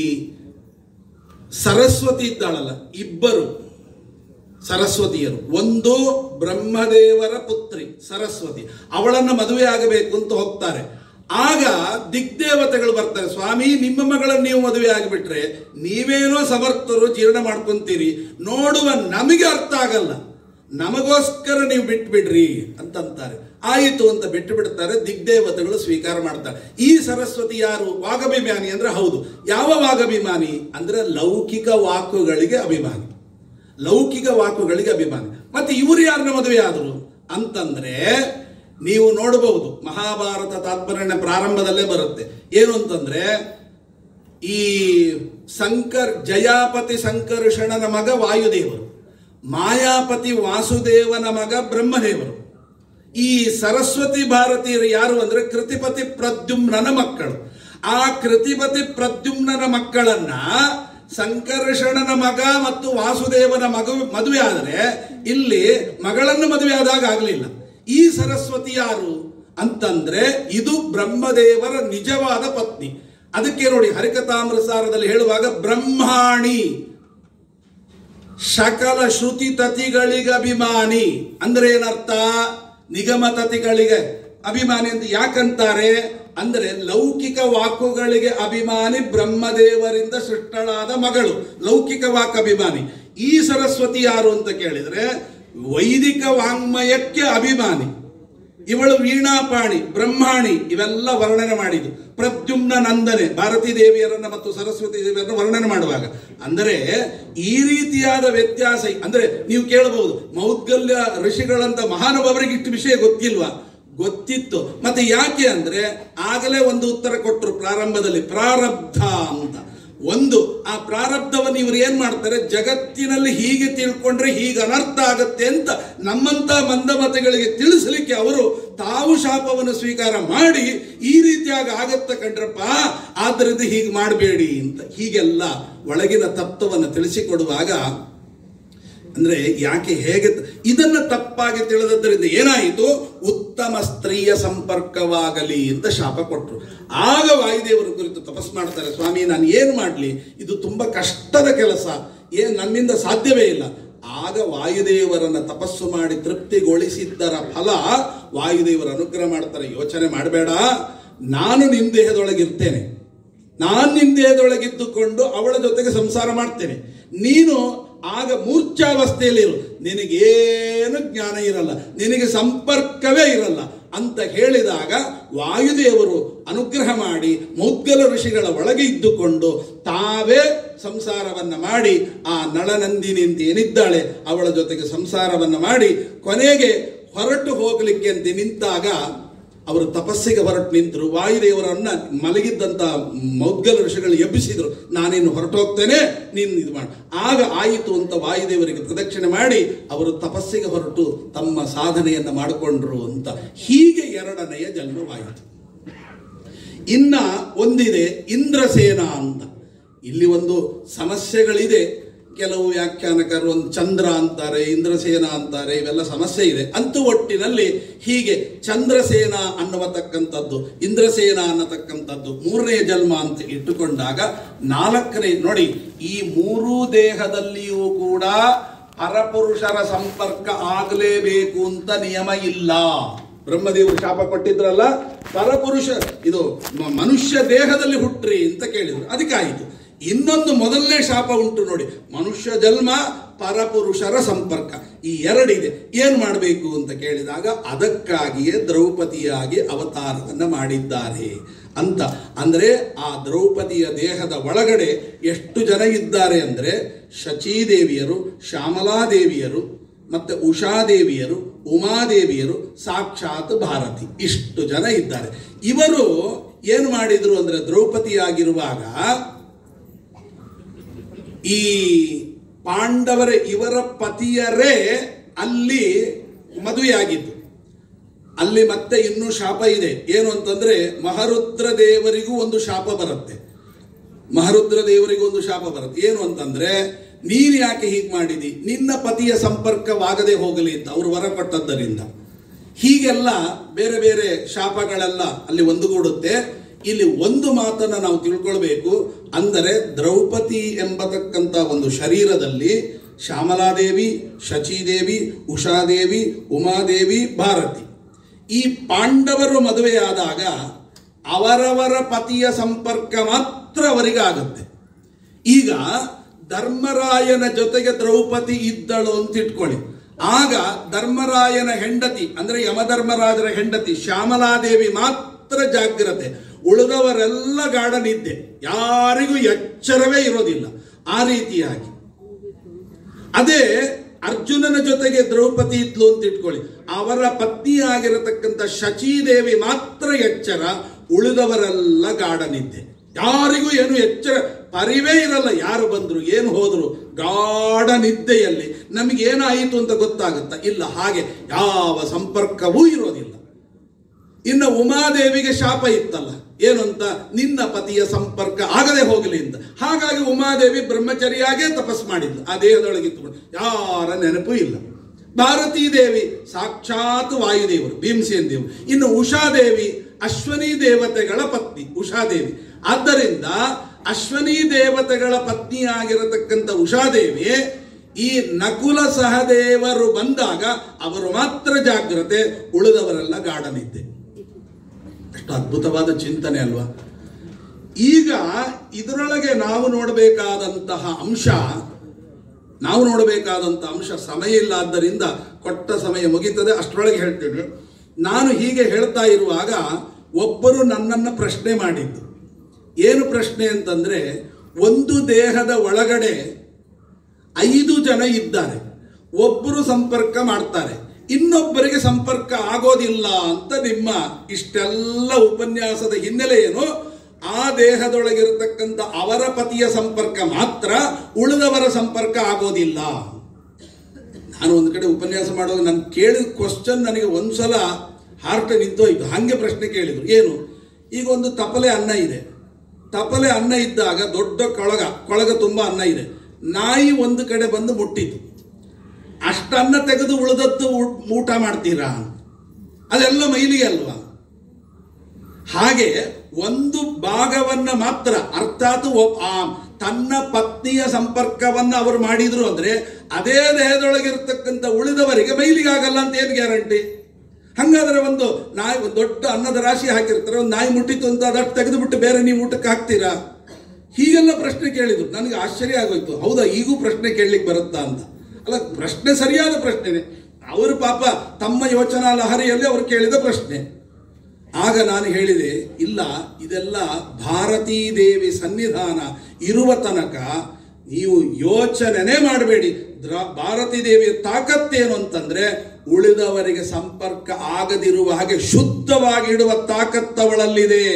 ಸರಸ್ವತಿ ಇದ್ದಾಳಲ್ಲ ಇಬ್ಬರು ಸರಸ್ವತಿಯರು ಒಂದು ಬ್ರಹ್ಮದೇವರ ಪುತ್ರಿ ಸರಸ್ವತಿ ಅವಳನ್ನ ಮದುವೆ ಆಗಬೇಕು ಅಂತ ಹೋಗ್ತಾರೆ ಆಗ ದಿಗ್ದೇವತೆಗಳು ಬರ್ತಾರೆ ಸ್ವಾಮಿ ನಿಮ್ಮ ಮಗಳನ್ನು ನೀವು ಮದುವೆ ಆಗಿಬಿಟ್ರೆ ನೀವೇನೋ ಸಮರ್ಥರು ಜೀರ್ಣ ಮಾಡ್ಕೊಂತೀರಿ ನೋಡುವ ನಮಗೆ ಅರ್ಥ ಆಗಲ್ಲ ನಮಗೋಸ್ಕರ ನೀವು ಬಿಟ್ಬಿಡ್ರಿ ಅಂತಂತಾರೆ ಆಯಿತು ಅಂತ ಬಿಟ್ಟು ಬಿಡ್ತಾರೆ ದಿಗ್ದೇವತೆಗಳು ಸ್ವೀಕಾರ ಮಾಡ್ತಾರೆ ಈ ಸರಸ್ವತಿ ಯಾರು ವಾಗಭಿಮಾನಿ ಅಂದ್ರೆ ಹೌದು ಯಾವ ವಾಗಭಿಮಾನಿ ಅಂದ್ರೆ ಲೌಕಿಕ ವಾಕುಗಳಿಗೆ ಅಭಿಮಾನಿ ಲೌಕಿಕ ವಾಕುಗಳಿಗೆ ಅಭಿಮಾನಿ ಮತ್ತೆ ಇವರು ಯಾರನ್ನ ಮದುವೆ ಆದರು ಅಂತಂದ್ರೆ ನೀವು ನೋಡಬಹುದು ಮಹಾಭಾರತ ತಾತ್ಪರ್ಯ ಪ್ರಾರಂಭದಲ್ಲೇ ಬರುತ್ತೆ ಏನು ಅಂತಂದ್ರೆ ಈ ಸಂಕರ್ ಜಯಾಪತಿ ಸಂಕರ್ಷಣನ ಮಗ ವಾಯುದೇವರು ಮಾಯಾಪತಿ ವಾಸುದೇವನ ಮಗ ಬ್ರಹ್ಮದೇವರು ಈ ಸರಸ್ವತಿ ಭಾರತೀಯರು ಯಾರು ಅಂದ್ರೆ ಕೃತಿಪತಿ ಪ್ರದ್ಯುಮ್ನನ ಮಕ್ಕಳು ಆ ಕೃತಿಪತಿ ಪ್ರದ್ಯುಮ್ನನ ಮಕ್ಕಳನ್ನ ಸಂಕರ್ಷಣನ ಮಗ ಮತ್ತು ವಾಸುದೇವನ ಮಗ ಮದುವೆ ಆದರೆ ಇಲ್ಲಿ ಮಗಳನ್ನು ಮದುವೆ ಆದಾಗ ಆಗಲಿಲ್ಲ ಈ ಸರಸ್ವತಿ ಯಾರು ಅಂತಂದ್ರೆ ಇದು ಬ್ರಹ್ಮದೇವರ ನಿಜವಾದ ಪತ್ನಿ ಅದಕ್ಕೆ ನೋಡಿ ಹರಿಕಥಾಮೃತಸಾರದಲ್ಲಿ ಹೇಳುವಾಗ ಬ್ರಹ್ಮಾಣಿ ಸಕಲ ಶ್ರುತಿ ತತಿಗಳಿಗೆ ಅಭಿಮಾನಿ ಅಂದ್ರೆ ಏನರ್ಥ ನಿಗಮ ತತಿಗಳಿಗೆ ಅಭಿಮಾನಿ ಅಂತ ಯಾಕಂತಾರೆ ಅಂದ್ರೆ ಲೌಕಿಕ ವಾಕುಗಳಿಗೆ ಅಭಿಮಾನಿ ಬ್ರಹ್ಮದೇವರಿಂದ ಸೃಷ್ಟಳಾದ ಮಗಳು ಲೌಕಿಕ ವಾಕ್ ಅಭಿಮಾನಿ ಈ ಸರಸ್ವತಿ ಯಾರು ಅಂತ ಕೇಳಿದ್ರೆ ವೈದಿಕ ವಾಂಗ್ಮಯಕ್ಕೆ ಅಭಿಮಾನಿ ಇವಳು ವೀಣಾಪಾಣಿ ಬ್ರಹ್ಮಾಣಿ ಇವೆಲ್ಲ ವರ್ಣನೆ ಮಾಡಿದ್ದು ಪ್ರದ್ಯುಮ್ನ ನಂದನೆ ಭಾರತೀ ದೇವಿಯರನ್ನ ಮತ್ತು ಸರಸ್ವತಿ ದೇವಿಯರನ್ನ ವರ್ಣನೆ ಮಾಡುವಾಗ ಅಂದರೆ ಈ ರೀತಿಯಾದ ವ್ಯತ್ಯಾಸ ಅಂದ್ರೆ ನೀವು ಕೇಳಬಹುದು ಮೌದ್ಗಲ್ಯ ಋಷಿಗಳಂತ ಮಹಾನುಭಾವರಿಗೆ ಇಷ್ಟು ವಿಷಯ ಗೊತ್ತಿಲ್ವಾ ಗೊತ್ತಿತ್ತು ಮತ್ತೆ ಯಾಕೆ ಅಂದ್ರೆ ಆಗಲೇ ಒಂದು ಉತ್ತರ ಕೊಟ್ಟರು ಪ್ರಾರಂಭದಲ್ಲಿ ಪ್ರಾರಬ್ಧ ಅಂತ ಒಂದು ಆ ಪ್ರಾರಬ್ಧವನ್ನು ಇವರು ಏನ್ ಮಾಡ್ತಾರೆ ಜಗತ್ತಿನಲ್ಲಿ ಹೀಗೆ ತಿಳ್ಕೊಂಡ್ರೆ ಹೀಗೆ ಅನರ್ಥ ಆಗತ್ತೆ ಅಂತ ನಮ್ಮಂತ ಮಂದಮತಗಳಿಗೆ ತಿಳಿಸಲಿಕ್ಕೆ ಅವರು ತಾವು ಶಾಪವನ್ನು ಸ್ವೀಕಾರ ಮಾಡಿ ಈ ರೀತಿಯಾಗಿ ಆಗತ್ತ ಕಂಡ್ರಪ್ಪ ಆದ್ದರಿಂದ ಹೀಗೆ ಮಾಡಬೇಡಿ ಅಂತ ಹೀಗೆಲ್ಲ ಒಳಗಿನ ತತ್ವವನ್ನು ತಿಳಿಸಿಕೊಡುವಾಗ ಅಂದ್ರೆ ಯಾಕೆ ಹೇಗೆ ಇದನ್ನ ತಪ್ಪಾಗಿ ತಿಳಿದದ್ದರಿಂದ ಏನಾಯಿತು ಉತ್ತಮ ಸ್ತ್ರೀಯ ಸಂಪರ್ಕವಾಗಲಿ ಅಂತ ಶಾಪ ಕೊಟ್ಟರು ಆಗ ವಾಯುದೇವರ ಕುರಿತು ತಪಸ್ ಮಾಡ್ತಾರೆ ಸ್ವಾಮಿ ನಾನು ಏನು ಮಾಡಲಿ ಇದು ತುಂಬಾ ಕಷ್ಟದ ಕೆಲಸ ಏನ್ ನನ್ನಿಂದ ಸಾಧ್ಯವೇ ಇಲ್ಲ ಆಗ ವಾಯುದೇವರನ್ನ ತಪಸ್ಸು ಮಾಡಿ ತೃಪ್ತಿಗೊಳಿಸಿದ್ದರ ಫಲ ವಾಯುದೇವರು ಅನುಗ್ರಹ ಮಾಡ್ತಾರೆ ಯೋಚನೆ ಮಾಡಬೇಡ ನಾನು ನಿನ್ನ ದೇಹದೊಳಗಿರ್ತೇನೆ ನಾನು ನಿನ್ನ ದೇಹದೊಳಗಿದ್ದುಕೊಂಡು ಅವಳ ಜೊತೆಗೆ ಸಂಸಾರ ಮಾಡ್ತೇನೆ ನೀನು ಆಗ ಮೂರ್ಛಾವಸ್ಥೆಯಲ್ಲಿರು ನಿನಗೇನು ಜ್ಞಾನ ಇರಲ್ಲ ನಿನಗೆ ಸಂಪರ್ಕವೇ ಇರಲ್ಲ ಅಂತ ಹೇಳಿದಾಗ ವಾಯುದೇವರು ಅನುಗ್ರಹ ಮಾಡಿ ಮೌದ್ಗಲ ಋಷಿಗಳ ಒಳಗೆ ಇದ್ದುಕೊಂಡು ತಾವೇ ಸಂಸಾರವನ್ನ ಮಾಡಿ ಆ ನಳನಂದಿನಿ ಅಂತ ಏನಿದ್ದಾಳೆ ಅವಳ ಜೊತೆಗೆ ಸಂಸಾರವನ್ನ ಮಾಡಿ ಕೊನೆಗೆ ಹೊರಟು ಹೋಗಲಿಕ್ಕೆ ಅಂತ ನಿಂತಾಗ ಅವರು ತಪಸ್ಸಿಗೆ ಹೊರಟು ನಿಂತರು ವಾಯುದೇವರನ್ನ ಮಲಗಿದ್ದಂತ ಮೌದ್ಗಲ ಋಷಿಗಳು ಎಬ್ಬಿಸಿದ್ರು ನಾನಿನ್ನು ಹೊರಟು ಹೋಗ್ತೇನೆ ನೀನು ಇದು ಮಾಡಿ ಆಗ ಆಯಿತು ಅಂತ ವಾಯುದೇವರಿಗೆ ಪ್ರದಕ್ಷಿಣೆ ಮಾಡಿ ಅವರು ತಪಸ್ಸಿಗೆ ಹೊರಟು ತಮ್ಮ ಸಾಧನೆಯನ್ನ ಮಾಡಿಕೊಂಡ್ರು ಅಂತ ಹೀಗೆ ಎರಡನೆಯ ಜನ್ಮವಾಯಿತು ಇನ್ನ ಒಂದಿದೆ ಇಂದ್ರಸೇನ ಅಂತ ಇಲ್ಲಿ ಒಂದು ಸಮಸ್ಯೆಗಳಿದೆ ಕೆಲವು ವ್ಯಾಖ್ಯಾನಕರು ಒಂದು ಚಂದ್ರ ಅಂತಾರೆ ಇಂದ್ರಸೇನ ಅಂತಾರೆ ಇವೆಲ್ಲ ಸಮಸ್ಯೆ ಇದೆ ಅಂತೂ ಒಟ್ಟಿನಲ್ಲಿ ಹೀಗೆ ಚಂದ್ರಸೇನ ಅನ್ನುವತಕ್ಕಂಥದ್ದು ಇಂದ್ರಸೇನ ಅನ್ನತಕ್ಕಂಥದ್ದು ಮೂರನೇ ಜನ್ಮ ಅಂತ ಇಟ್ಟುಕೊಂಡಾಗ ನಾಲ್ಕನೇ ನೋಡಿ ಈ ಮೂರೂ ದೇಹದಲ್ಲಿಯೂ ಕೂಡ ಪರಪುರುಷರ ಸಂಪರ್ಕ ಆಗಲೇಬೇಕು ಅಂತ ನಿಯಮ ಇಲ್ಲ ಬ್ರಹ್ಮದೇವರು ಶಾಪ ಕೊಟ್ಟಿದ್ರಲ್ಲ ಪರಪುರುಷ ಇದು ಮ- ಮನುಷ್ಯ ದೇಹದಲ್ಲಿ ಹುಟ್ಟ್ರಿ ಅಂತ ಕೇಳಿದ್ರು ಅದಕ್ಕಾಯಿತು ಇನ್ನೊಂದು ಮೊದಲನೇ ಶಾಪ ಉಂಟು ನೋಡಿ ಮನುಷ್ಯ ಜನ್ಮ ಪರಪುರುಷರ ಸಂಪರ್ಕ ಈ ಎರಡಿದೆ ಏನ್ ಮಾಡಬೇಕು ಅಂತ ಕೇಳಿದಾಗ ಅದಕ್ಕಾಗಿಯೇ ದ್ರೌಪದಿಯಾಗಿ ಅವತಾರವನ್ನ ಮಾಡಿದ್ದಾರೆ ಅಂತ ಅಂದ್ರೆ ಆ ದ್ರೌಪದಿಯ ದೇಹದ ಒಳಗಡೆ ಎಷ್ಟು ಜನ ಇದ್ದಾರೆ ಅಂದ್ರೆ ಶಚೀದೇವಿಯರು ಶ್ಯಾಮಲಾದೇವಿಯರು ಮತ್ತೆ ಉಷಾದೇವಿಯರು ಉಮಾದೇವಿಯರು ಸಾಕ್ಷಾತ್ ಭಾರತಿ ಇಷ್ಟು ಜನ ಇದ್ದಾರೆ ಇವರು ಏನು ಮಾಡಿದ್ರು ಅಂದ್ರೆ ದ್ರೌಪದಿಯಾಗಿರುವಾಗ ಈ ಪಾಂಡವರ ಇವರ ಪತಿಯರೇ ಅಲ್ಲಿ ಮದುವೆಯಾಗಿದ್ದು ಅಲ್ಲಿ ಮತ್ತೆ ಇನ್ನೂ ಶಾಪ ಇದೆ ಏನು ಅಂತಂದ್ರೆ ಮಹರುದ್ರ ದೇವರಿಗೂ ಒಂದು ಶಾಪ ಬರುತ್ತೆ ಮಹರುದ್ರ ದೇವರಿಗೂ ಒಂದು ಶಾಪ ಬರುತ್ತೆ ಏನು ಅಂತಂದ್ರೆ ನೀನು ಯಾಕೆ ಹೀಗೆ ಮಾಡಿದಿ ನಿನ್ನ ಪತಿಯ ಸಂಪರ್ಕವಾಗದೆ ಹೋಗಲಿ ಅಂತ ಅವರು ವರ ಕೊಟ್ಟದ್ದರಿಂದ ಹೀಗೆಲ್ಲ ಬೇರೆ ಬೇರೆ ಶಾಪಗಳೆಲ್ಲ ಅಲ್ಲಿ ಒಂದುಗೂಡುತ್ತೆ ಇಲ್ಲಿ ಒಂದು ಮಾತನ್ನ ನಾವು ತಿಳ್ಕೊಳ್ಬೇಕು ಅಂದರೆ ದ್ರೌಪದಿ ಎಂಬತಕ್ಕಂಥ ಒಂದು ಶರೀರದಲ್ಲಿ ಶ್ಯಾಮಲಾದೇವಿ ಶಚಿದೇವಿ ಉಷಾದೇವಿ ಉಮಾದೇವಿ ಭಾರತಿ ಈ ಪಾಂಡವರು ಮದುವೆಯಾದಾಗ ಅವರವರ ಪತಿಯ ಸಂಪರ್ಕ ಮಾತ್ರ ಅವರಿಗೆ ಆಗುತ್ತೆ ಈಗ ಧರ್ಮರಾಯನ ಜೊತೆಗೆ ದ್ರೌಪದಿ ಇದ್ದಳು ಅಂತ ಇಟ್ಕೊಳ್ಳಿ ಆಗ ಧರ್ಮರಾಯನ ಹೆಂಡತಿ ಅಂದ್ರೆ ಯಮಧರ್ಮರಾಜರ ಹೆಂಡತಿ ಶ್ಯಾಮಲಾದೇವಿ ಮಾತ್ರ ಜಾಗ್ರತೆ ಉಳಿದವರೆಲ್ಲ ಗಾಢ ನಿದ್ದೆ ಯಾರಿಗೂ ಎಚ್ಚರವೇ ಇರೋದಿಲ್ಲ ಆ ರೀತಿಯಾಗಿ ಅದೇ ಅರ್ಜುನನ ಜೊತೆಗೆ ದ್ರೌಪದಿ ಇದ್ಲು ಅಂತ ಇಟ್ಕೊಳ್ಳಿ ಅವರ ಪತ್ನಿಯಾಗಿರತಕ್ಕಂಥ ಶಚೀದೇವಿ ಮಾತ್ರ ಎಚ್ಚರ ಉಳಿದವರೆಲ್ಲ ಗಾಢ ನಿದ್ದೆ ಯಾರಿಗೂ ಏನು ಎಚ್ಚರ ಪರಿವೇ ಇರಲ್ಲ ಯಾರು ಬಂದ್ರು ಏನು ಹೋದ್ರು ಗಾಢ ನಿದ್ದೆಯಲ್ಲಿ ನಮಗೆ ಏನಾಯಿತು ಅಂತ ಗೊತ್ತಾಗುತ್ತಾ ಇಲ್ಲ ಹಾಗೆ ಯಾವ ಸಂಪರ್ಕವೂ ಇರೋದಿಲ್ಲ ಇನ್ನು ಉಮಾದೇವಿಗೆ ಶಾಪ ಇತ್ತಲ್ಲ ಏನು ಅಂತ ನಿನ್ನ ಪತಿಯ ಸಂಪರ್ಕ ಆಗದೆ ಹೋಗಲಿ ಅಂತ ಹಾಗಾಗಿ ಉಮಾದೇವಿ ಬ್ರಹ್ಮಚರ್ಯಾಗೇ ತಪಸ್ ಮಾಡಿದ್ಲು ಆ ದೇಹದೊಳಗಿತ್ತುಕೊಂಡು ಯಾರ ನೆನಪು ಇಲ್ಲ ಭಾರತೀ ದೇವಿ ಸಾಕ್ಷಾತ್ ವಾಯುದೇವರು ಭೀಮಸೇನ್ ದೇವರು ಇನ್ನು ಉಷಾದೇವಿ ಅಶ್ವನಿ ದೇವತೆಗಳ ಪತ್ನಿ ಉಷಾದೇವಿ ಆದ್ದರಿಂದ ಅಶ್ವನಿ ದೇವತೆಗಳ ಪತ್ನಿಯಾಗಿರತಕ್ಕಂಥ ಉಷಾದೇವಿ ಈ ನಕುಲ ಸಹದೇವರು ಬಂದಾಗ ಅವರು ಮಾತ್ರ ಜಾಗ್ರತೆ ಉಳಿದವರೆಲ್ಲ ಗಾಢನಿದ್ದೆ ಎಷ್ಟು ಅದ್ಭುತವಾದ ಚಿಂತನೆ ಅಲ್ವಾ ಈಗ ಇದರೊಳಗೆ ನಾವು ನೋಡಬೇಕಾದಂತಹ ಅಂಶ ನಾವು ನೋಡಬೇಕಾದಂತಹ ಅಂಶ ಸಮಯ ಇಲ್ಲ ಆದ್ದರಿಂದ ಕೊಟ್ಟ ಸಮಯ ಮುಗೀತದೆ ಅಷ್ಟರೊಳಗೆ ಹೇಳ್ತೇನೆ ನಾನು ಹೀಗೆ ಹೇಳ್ತಾ ಇರುವಾಗ ಒಬ್ಬರು ನನ್ನನ್ನು ಪ್ರಶ್ನೆ ಮಾಡಿದ್ದು ಏನು ಪ್ರಶ್ನೆ ಅಂತಂದ್ರೆ ಒಂದು ದೇಹದ ಒಳಗಡೆ ಐದು ಜನ ಇದ್ದಾರೆ ಒಬ್ಬರು ಸಂಪರ್ಕ ಮಾಡ್ತಾರೆ ಇನ್ನೊಬ್ಬರಿಗೆ ಸಂಪರ್ಕ ಆಗೋದಿಲ್ಲ ಅಂತ ನಿಮ್ಮ ಇಷ್ಟೆಲ್ಲ ಉಪನ್ಯಾಸದ ಹಿನ್ನೆಲೆ ಏನು ಆ ದೇಹದೊಳಗಿರತಕ್ಕಂಥ ಅವರ ಪತಿಯ ಸಂಪರ್ಕ ಮಾತ್ರ ಉಳಿದವರ ಸಂಪರ್ಕ ಆಗೋದಿಲ್ಲ ನಾನು ಒಂದು ಕಡೆ ಉಪನ್ಯಾಸ ಮಾಡುವಾಗ ನಾನು ಕೇಳಿದ ಕ್ವಶನ್ ನನಗೆ ಒಂದ್ಸಲ ಹಾರ್ಟ್ ನಿಂತೋಯ್ತು ಹಾಗೆ ಪ್ರಶ್ನೆ ಕೇಳಿದ್ರು ಏನು ಈಗ ಒಂದು ತಪಲೆ ಅನ್ನ ಇದೆ ತಪಲೆ ಅನ್ನ ಇದ್ದಾಗ ದೊಡ್ಡ ಕೊಳಗ ಕೊಳಗ ತುಂಬ ಅನ್ನ ಇದೆ ನಾಯಿ ಒಂದು ಕಡೆ ಬಂದು ಮುಟ್ಟಿತು ಅಷ್ಟನ್ನ ತೆಗೆದು ಉಳಿದದ್ದು ಊ- ಊಟ ಮಾಡ್ತೀರಾ ಅದೆಲ್ಲ ಮೈಲಿಗೆ ಅಲ್ವಾ ಹಾಗೆ ಒಂದು ಭಾಗವನ್ನ ಮಾತ್ರ ಅರ್ಥಾತ್ ಒ- ಆ ತನ್ನ ಪತ್ನಿಯ ಸಂಪರ್ಕವನ್ನ ಅವರು ಮಾಡಿದ್ರು ಅಂದ್ರೆ ಅದೇ ದೇಹದೊಳಗಿರ್ತಕ್ಕಂಥ ಉಳಿದವರಿಗೆ ಮೈಲಿಗಾಗಲ್ಲ ಅಂತ ಏನು ಗ್ಯಾರಂಟಿ ಹಂಗಾದ್ರೆ ಒಂದು ನಾಯಿ ಒಂದು ದೊಡ್ಡ ಅನ್ನದ ರಾಶಿ ಹಾಕಿರ್ತಾರೆ ಒಂದು ನಾಯಿ ಮುಟ್ಟಿತ್ತು ಅಂತ ಅದಷ್ಟು ತೆಗೆದುಬಿಟ್ಟು ಬೇರೆ ನೀವು ಊಟಕ್ಕೆ ಹಾಕ್ತೀರಾ ಹೀಗೆಲ್ಲ ಪ್ರಶ್ನೆ ಕೇಳಿದ್ರು ನನಗೆ ಆಶ್ಚರ್ಯ ಆಗೋಯ್ತು ಹೌದಾ ಈಗೂ ಪ್ರಶ್ನೆ ಕೇಳಲಿಕ್ಕೆ ಬರುತ್ತಾ ಅಂತ ಅಲ್ಲ ಪ್ರಶ್ನೆ ಸರಿಯಾದ ಪ್ರಶ್ನೆನೆ ಅವರು ಪಾಪ ತಮ್ಮ ಯೋಚನಾ ಲಹರಿಯಲ್ಲಿ ಅವರು ಕೇಳಿದ ಪ್ರಶ್ನೆ ಆಗ ನಾನು ಹೇಳಿದೆ ಇಲ್ಲ ಇದೆಲ್ಲ ಭಾರತೀ ದೇವಿ ಸನ್ನಿಧಾನ ಇರುವ ತನಕ ನೀವು ಯೋಚನೆನೇ ಮಾಡಬೇಡಿ ದ್ರ ಭಾರತೀ ದೇವಿಯ ತಾಕತ್ತೇನು ಅಂತಂದ್ರೆ ಉಳಿದವರಿಗೆ ಸಂಪರ್ಕ ಆಗದಿರುವ ಹಾಗೆ ಶುದ್ಧವಾಗಿ ಇಡುವ ತಾಕತ್ತವಳಲ್ಲಿದೆ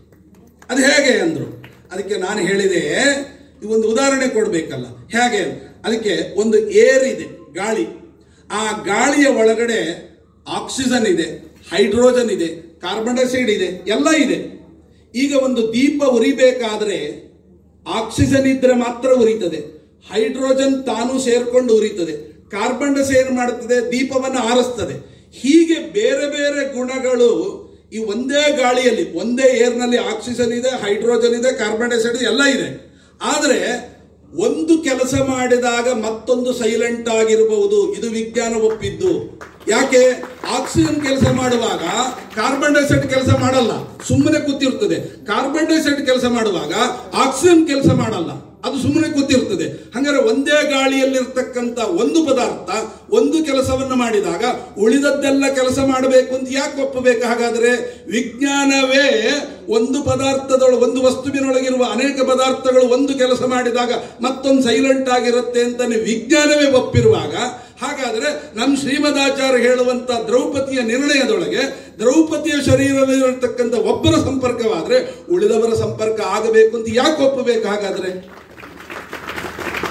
ಅದು ಹೇಗೆ ಅಂದ್ರು ಅದಕ್ಕೆ ನಾನು ಹೇಳಿದೆ ಈ ಒಂದು ಉದಾಹರಣೆ ಕೊಡಬೇಕಲ್ಲ ಹೇಗೆ ಅದಕ್ಕೆ ಒಂದು ಏರ್ ಇದೆ ಗಾಳಿ ಆ ಗಾಳಿಯ ಒಳಗಡೆ ಆಕ್ಸಿಜನ್ ಇದೆ ಹೈಡ್ರೋಜನ್ ಇದೆ ಕಾರ್ಬನ್ ಡೈಆಕ್ಸೈಡ್ ಇದೆ ಎಲ್ಲ ಇದೆ ಈಗ ಒಂದು ದೀಪ ಉರಿಬೇಕಾದ್ರೆ ಆಕ್ಸಿಜನ್ ಇದ್ರೆ ಮಾತ್ರ ಉರಿತದೆ ಹೈಡ್ರೋಜನ್ ತಾನು ಸೇರ್ಕೊಂಡು ಉರಿತದೆ ಕಾರ್ಬನ್ ಡೈಆಕ್ಸೈಡ್ ಮಾಡುತ್ತದೆ ದೀಪವನ್ನು ಆರಿಸ್ತದೆ ಹೀಗೆ ಬೇರೆ ಬೇರೆ ಗುಣಗಳು ಈ ಒಂದೇ ಗಾಳಿಯಲ್ಲಿ ಒಂದೇ ಏರ್ನಲ್ಲಿ ಆಕ್ಸಿಜನ್ ಇದೆ ಹೈಡ್ರೋಜನ್ ಇದೆ ಕಾರ್ಬನ್ ಡೈಆಕ್ಸೈಡ್ ಎಲ್ಲ ಇದೆ ಆದರೆ ಒಂದು ಕೆಲಸ ಮಾಡಿದಾಗ ಮತ್ತೊಂದು ಸೈಲೆಂಟ್ ಆಗಿರಬಹುದು ಇದು ವಿಜ್ಞಾನ ಒಪ್ಪಿದ್ದು ಯಾಕೆ ಆಕ್ಸಿಜನ್ ಕೆಲಸ ಮಾಡುವಾಗ ಕಾರ್ಬನ್ ಡೈಆಕ್ಸೈಡ್ ಕೆಲಸ ಮಾಡಲ್ಲ ಸುಮ್ಮನೆ ಕೂತಿರ್ತದೆ ಕಾರ್ಬನ್ ಡೈಆಕ್ಸೈಡ್ ಕೆಲಸ ಮಾಡುವಾಗ ಆಕ್ಸಿಜನ್ ಕೆಲಸ ಮಾಡಲ್ಲ ಅದು ಸುಮ್ಮನೆ ಕೂತಿರ್ತದೆ ಹಂಗಾರೆ ಒಂದೇ ಗಾಳಿಯಲ್ಲಿರ್ತಕ್ಕಂಥ ಒಂದು ಪದಾರ್ಥ ಒಂದು ಕೆಲಸವನ್ನು ಮಾಡಿದಾಗ ಉಳಿದದ್ದೆಲ್ಲ ಕೆಲಸ ಮಾಡಬೇಕು ಅಂತ ಯಾಕೆ ಒಪ್ಪಬೇಕು ಹಾಗಾದರೆ ವಿಜ್ಞಾನವೇ ಒಂದು ಪದಾರ್ಥದೊಳ ಒಂದು ವಸ್ತುವಿನೊಳಗಿರುವ ಅನೇಕ ಪದಾರ್ಥಗಳು ಒಂದು ಕೆಲಸ ಮಾಡಿದಾಗ ಮತ್ತೊಂದು ಸೈಲೆಂಟ್ ಆಗಿರುತ್ತೆ ಅಂತ ವಿಜ್ಞಾನವೇ ಒಪ್ಪಿರುವಾಗ ಹಾಗಾದರೆ ನಮ್ಮ ಶ್ರೀಮದಾಚಾರ್ಯ ಹೇಳುವಂತ ದ್ರೌಪದಿಯ ನಿರ್ಣಯದೊಳಗೆ ದ್ರೌಪದಿಯ ಶರೀರದಲ್ಲಿರತಕ್ಕಂಥ ಒಬ್ಬರ ಸಂಪರ್ಕವಾದರೆ ಉಳಿದವರ ಸಂಪರ್ಕ ಆಗಬೇಕು ಅಂತ ಯಾಕೆ ಒಪ್ಪಬೇಕು ಹಾಗಾದರೆ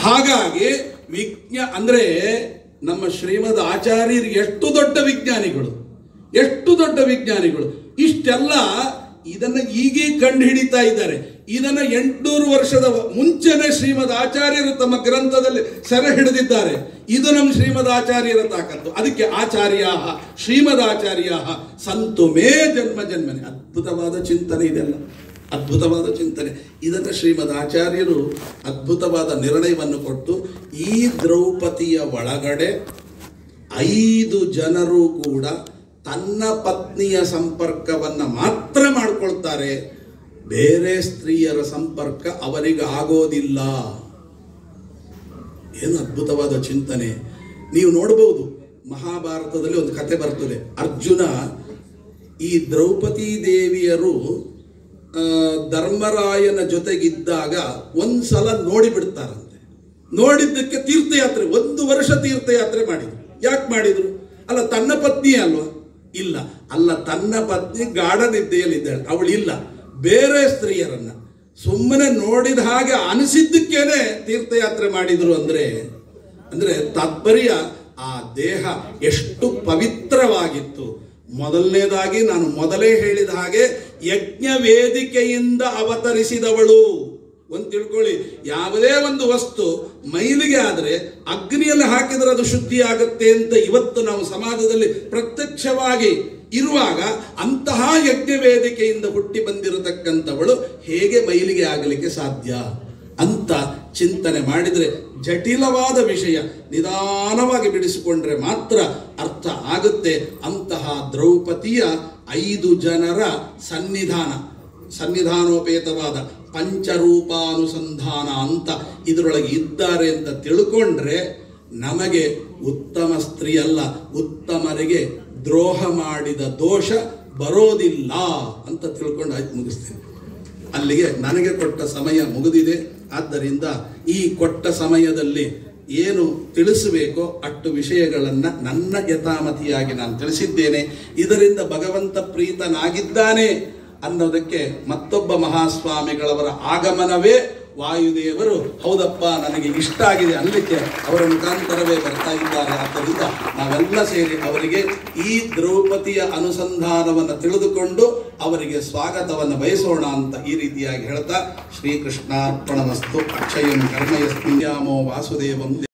ಹಾಗಾಗಿ ವಿಜ್ಞ ಅಂದ್ರೆ ನಮ್ಮ ಶ್ರೀಮದ್ ಆಚಾರ್ಯರು ಎಷ್ಟು ದೊಡ್ಡ ವಿಜ್ಞಾನಿಗಳು ಎಷ್ಟು ದೊಡ್ಡ ವಿಜ್ಞಾನಿಗಳು ಇಷ್ಟೆಲ್ಲ ಇದನ್ನ ಈಗೀಗ ಕಂಡು ಹಿಡಿತಾ ಇದ್ದಾರೆ ಇದನ್ನ ಎಂಟುನೂರು ವರ್ಷದ ಮುಂಚೆನೆ ಶ್ರೀಮದ್ ಆಚಾರ್ಯರು ತಮ್ಮ ಗ್ರಂಥದಲ್ಲಿ ಸೆರೆ ಹಿಡಿದಿದ್ದಾರೆ ಇದು ನಮ್ಮ ಶ್ರೀಮದ್ ಆಚಾರ್ಯರ ತಾಕತ್ತು ಅದಕ್ಕೆ ಆಚಾರ್ಯ ಶ್ರೀಮದ್ ಆಚಾರ್ಯ ಸಂತು ಮೇ ಜನ್ಮ ಜನ್ಮನೆ ಅದ್ಭುತವಾದ ಚಿಂತನೆ ಇದೆಲ್ಲ ಅದ್ಭುತವಾದ ಚಿಂತನೆ ಇದನ್ನು ಶ್ರೀಮದ್ ಆಚಾರ್ಯರು ಅದ್ಭುತವಾದ ನಿರ್ಣಯವನ್ನು ಕೊಟ್ಟು ಈ ದ್ರೌಪದಿಯ ಒಳಗಡೆ ಐದು ಜನರು ಕೂಡ ತನ್ನ ಪತ್ನಿಯ ಸಂಪರ್ಕವನ್ನ ಮಾತ್ರ ಮಾಡ್ಕೊಳ್ತಾರೆ ಬೇರೆ ಸ್ತ್ರೀಯರ ಸಂಪರ್ಕ ಅವರಿಗೆ ಆಗೋದಿಲ್ಲ ಏನು ಅದ್ಭುತವಾದ ಚಿಂತನೆ ನೀವು ನೋಡಬಹುದು ಮಹಾಭಾರತದಲ್ಲಿ ಒಂದು ಕತೆ ಬರ್ತದೆ ಅರ್ಜುನ ಈ ದ್ರೌಪದಿ ದೇವಿಯರು ಆ, ಧರ್ಮರಾಯನ ಜೊತೆಗಿದ್ದಾಗ ಒಂದ್ಸಲ ನೋಡಿ ಬಿಡ್ತಾರಂತೆ ನೋಡಿದ್ದಕ್ಕೆ ತೀರ್ಥಯಾತ್ರೆ ಒಂದು ವರ್ಷ ತೀರ್ಥಯಾತ್ರೆ ಮಾಡಿದ್ರು ಯಾಕೆ ಮಾಡಿದ್ರು ಅಲ್ಲ ತನ್ನ ಪತ್ನಿ ಅಲ್ವಾ ಇಲ್ಲ ಅಲ್ಲ ತನ್ನ ಪತ್ನಿ ಗಾಢ ನಿದ್ದೆಯಲ್ಲಿದ್ದಾಳೆ ಅವಳಿಲ್ಲ ಬೇರೆ ಸ್ತ್ರೀಯರನ್ನ ಸುಮ್ಮನೆ ನೋಡಿದ ಹಾಗೆ ಅನಿಸಿದ್ದಕ್ಕೇನೆ ತೀರ್ಥಯಾತ್ರೆ ಮಾಡಿದ್ರು ಅಂದ್ರೆ ಅಂದ್ರೆ ತಾತ್ಪರ್ಯ ಆ ದೇಹ ಎಷ್ಟು ಪವಿತ್ರವಾಗಿತ್ತು ಮೊದಲನೇದಾಗಿ ನಾನು ಮೊದಲೇ ಹೇಳಿದ ಹಾಗೆ ಯಜ್ಞ ವೇದಿಕೆಯಿಂದ ಅವತರಿಸಿದವಳು ಒಂದು ತಿಳ್ಕೊಳ್ಳಿ ಯಾವುದೇ ಒಂದು ವಸ್ತು ಮೈಲಿಗೆ ಆದರೆ ಅಗ್ನಿಯಲ್ಲಿ ಹಾಕಿದ್ರೆ ಅದು ಶುದ್ಧಿ ಆಗುತ್ತೆ ಅಂತ ಇವತ್ತು ನಾವು ಸಮಾಜದಲ್ಲಿ ಪ್ರತ್ಯಕ್ಷವಾಗಿ ಇರುವಾಗ ಅಂತಹ ಯಜ್ಞ ವೇದಿಕೆಯಿಂದ ಹುಟ್ಟಿ ಬಂದಿರತಕ್ಕಂಥವಳು ಹೇಗೆ ಮೈಲಿಗೆ ಆಗಲಿಕ್ಕೆ ಸಾಧ್ಯ ಅಂತ ಚಿಂತನೆ ಮಾಡಿದರೆ ಜಟಿಲವಾದ ವಿಷಯ ನಿಧಾನವಾಗಿ ಬಿಡಿಸಿಕೊಂಡ್ರೆ ಮಾತ್ರ ಅರ್ಥ ಆಗುತ್ತೆ ಅಂತಹ ದ್ರೌಪದಿಯ ಐದು ಜನರ ಸನ್ನಿಧಾನ ಸನ್ನಿಧಾನೋಪೇತವಾದ ಪಂಚರೂಪಾನುಸಂಧಾನ ಅಂತ ಇದರೊಳಗೆ ಇದ್ದಾರೆ ಅಂತ ತಿಳ್ಕೊಂಡ್ರೆ ನಮಗೆ ಉತ್ತಮ ಸ್ತ್ರೀ ಅಲ್ಲ ಉತ್ತಮರಿಗೆ ದ್ರೋಹ ಮಾಡಿದ ದೋಷ ಬರೋದಿಲ್ಲ ಅಂತ ತಿಳ್ಕೊಂಡು ಆಯ್ತು ಮುಗಿಸ್ತೇನೆ ಅಲ್ಲಿಗೆ ನನಗೆ ಕೊಟ್ಟ ಸಮಯ ಮುಗಿದಿದೆ ಆದ್ದರಿಂದ ಈ ಕೊಟ್ಟ ಸಮಯದಲ್ಲಿ ಏನು ತಿಳಿಸಬೇಕೋ ಅಷ್ಟು ವಿಷಯಗಳನ್ನು ನನ್ನ ಯಥಾಮತಿಯಾಗಿ ನಾನು ತಿಳಿಸಿದ್ದೇನೆ ಇದರಿಂದ ಭಗವಂತ ಪ್ರೀತನಾಗಿದ್ದಾನೆ ಅನ್ನೋದಕ್ಕೆ ಮತ್ತೊಬ್ಬ ಮಹಾಸ್ವಾಮಿಗಳವರ ಆಗಮನವೇ ವಾಯುದೇವರು ಹೌದಪ್ಪ ನನಗೆ ಇಷ್ಟ ಆಗಿದೆ ಅನ್ಲಿಕ್ಕೆ ಅವರ ಮುಖಾಂತರವೇ ಬರ್ತಾ ಇದ್ದಾರೆ ಆದ್ದರಿಂದ ನಾವೆಲ್ಲ ಸೇರಿ ಅವರಿಗೆ ಈ ದ್ರೌಪದಿಯ ಅನುಸಂಧಾನವನ್ನು ತಿಳಿದುಕೊಂಡು ಅವರಿಗೆ ಸ್ವಾಗತವನ್ನು ಬಯಸೋಣ ಅಂತ ಈ ರೀತಿಯಾಗಿ ಹೇಳ್ತಾ ಶ್ರೀಕೃಷ್ಣಾರ್ಪಣಮಸ್ತು ಅಕ್ಷಯಂ ಕರ್ಮಯಸ್ಮಿನ್ಯಾಮೋ ವಾಸುದೇವಂ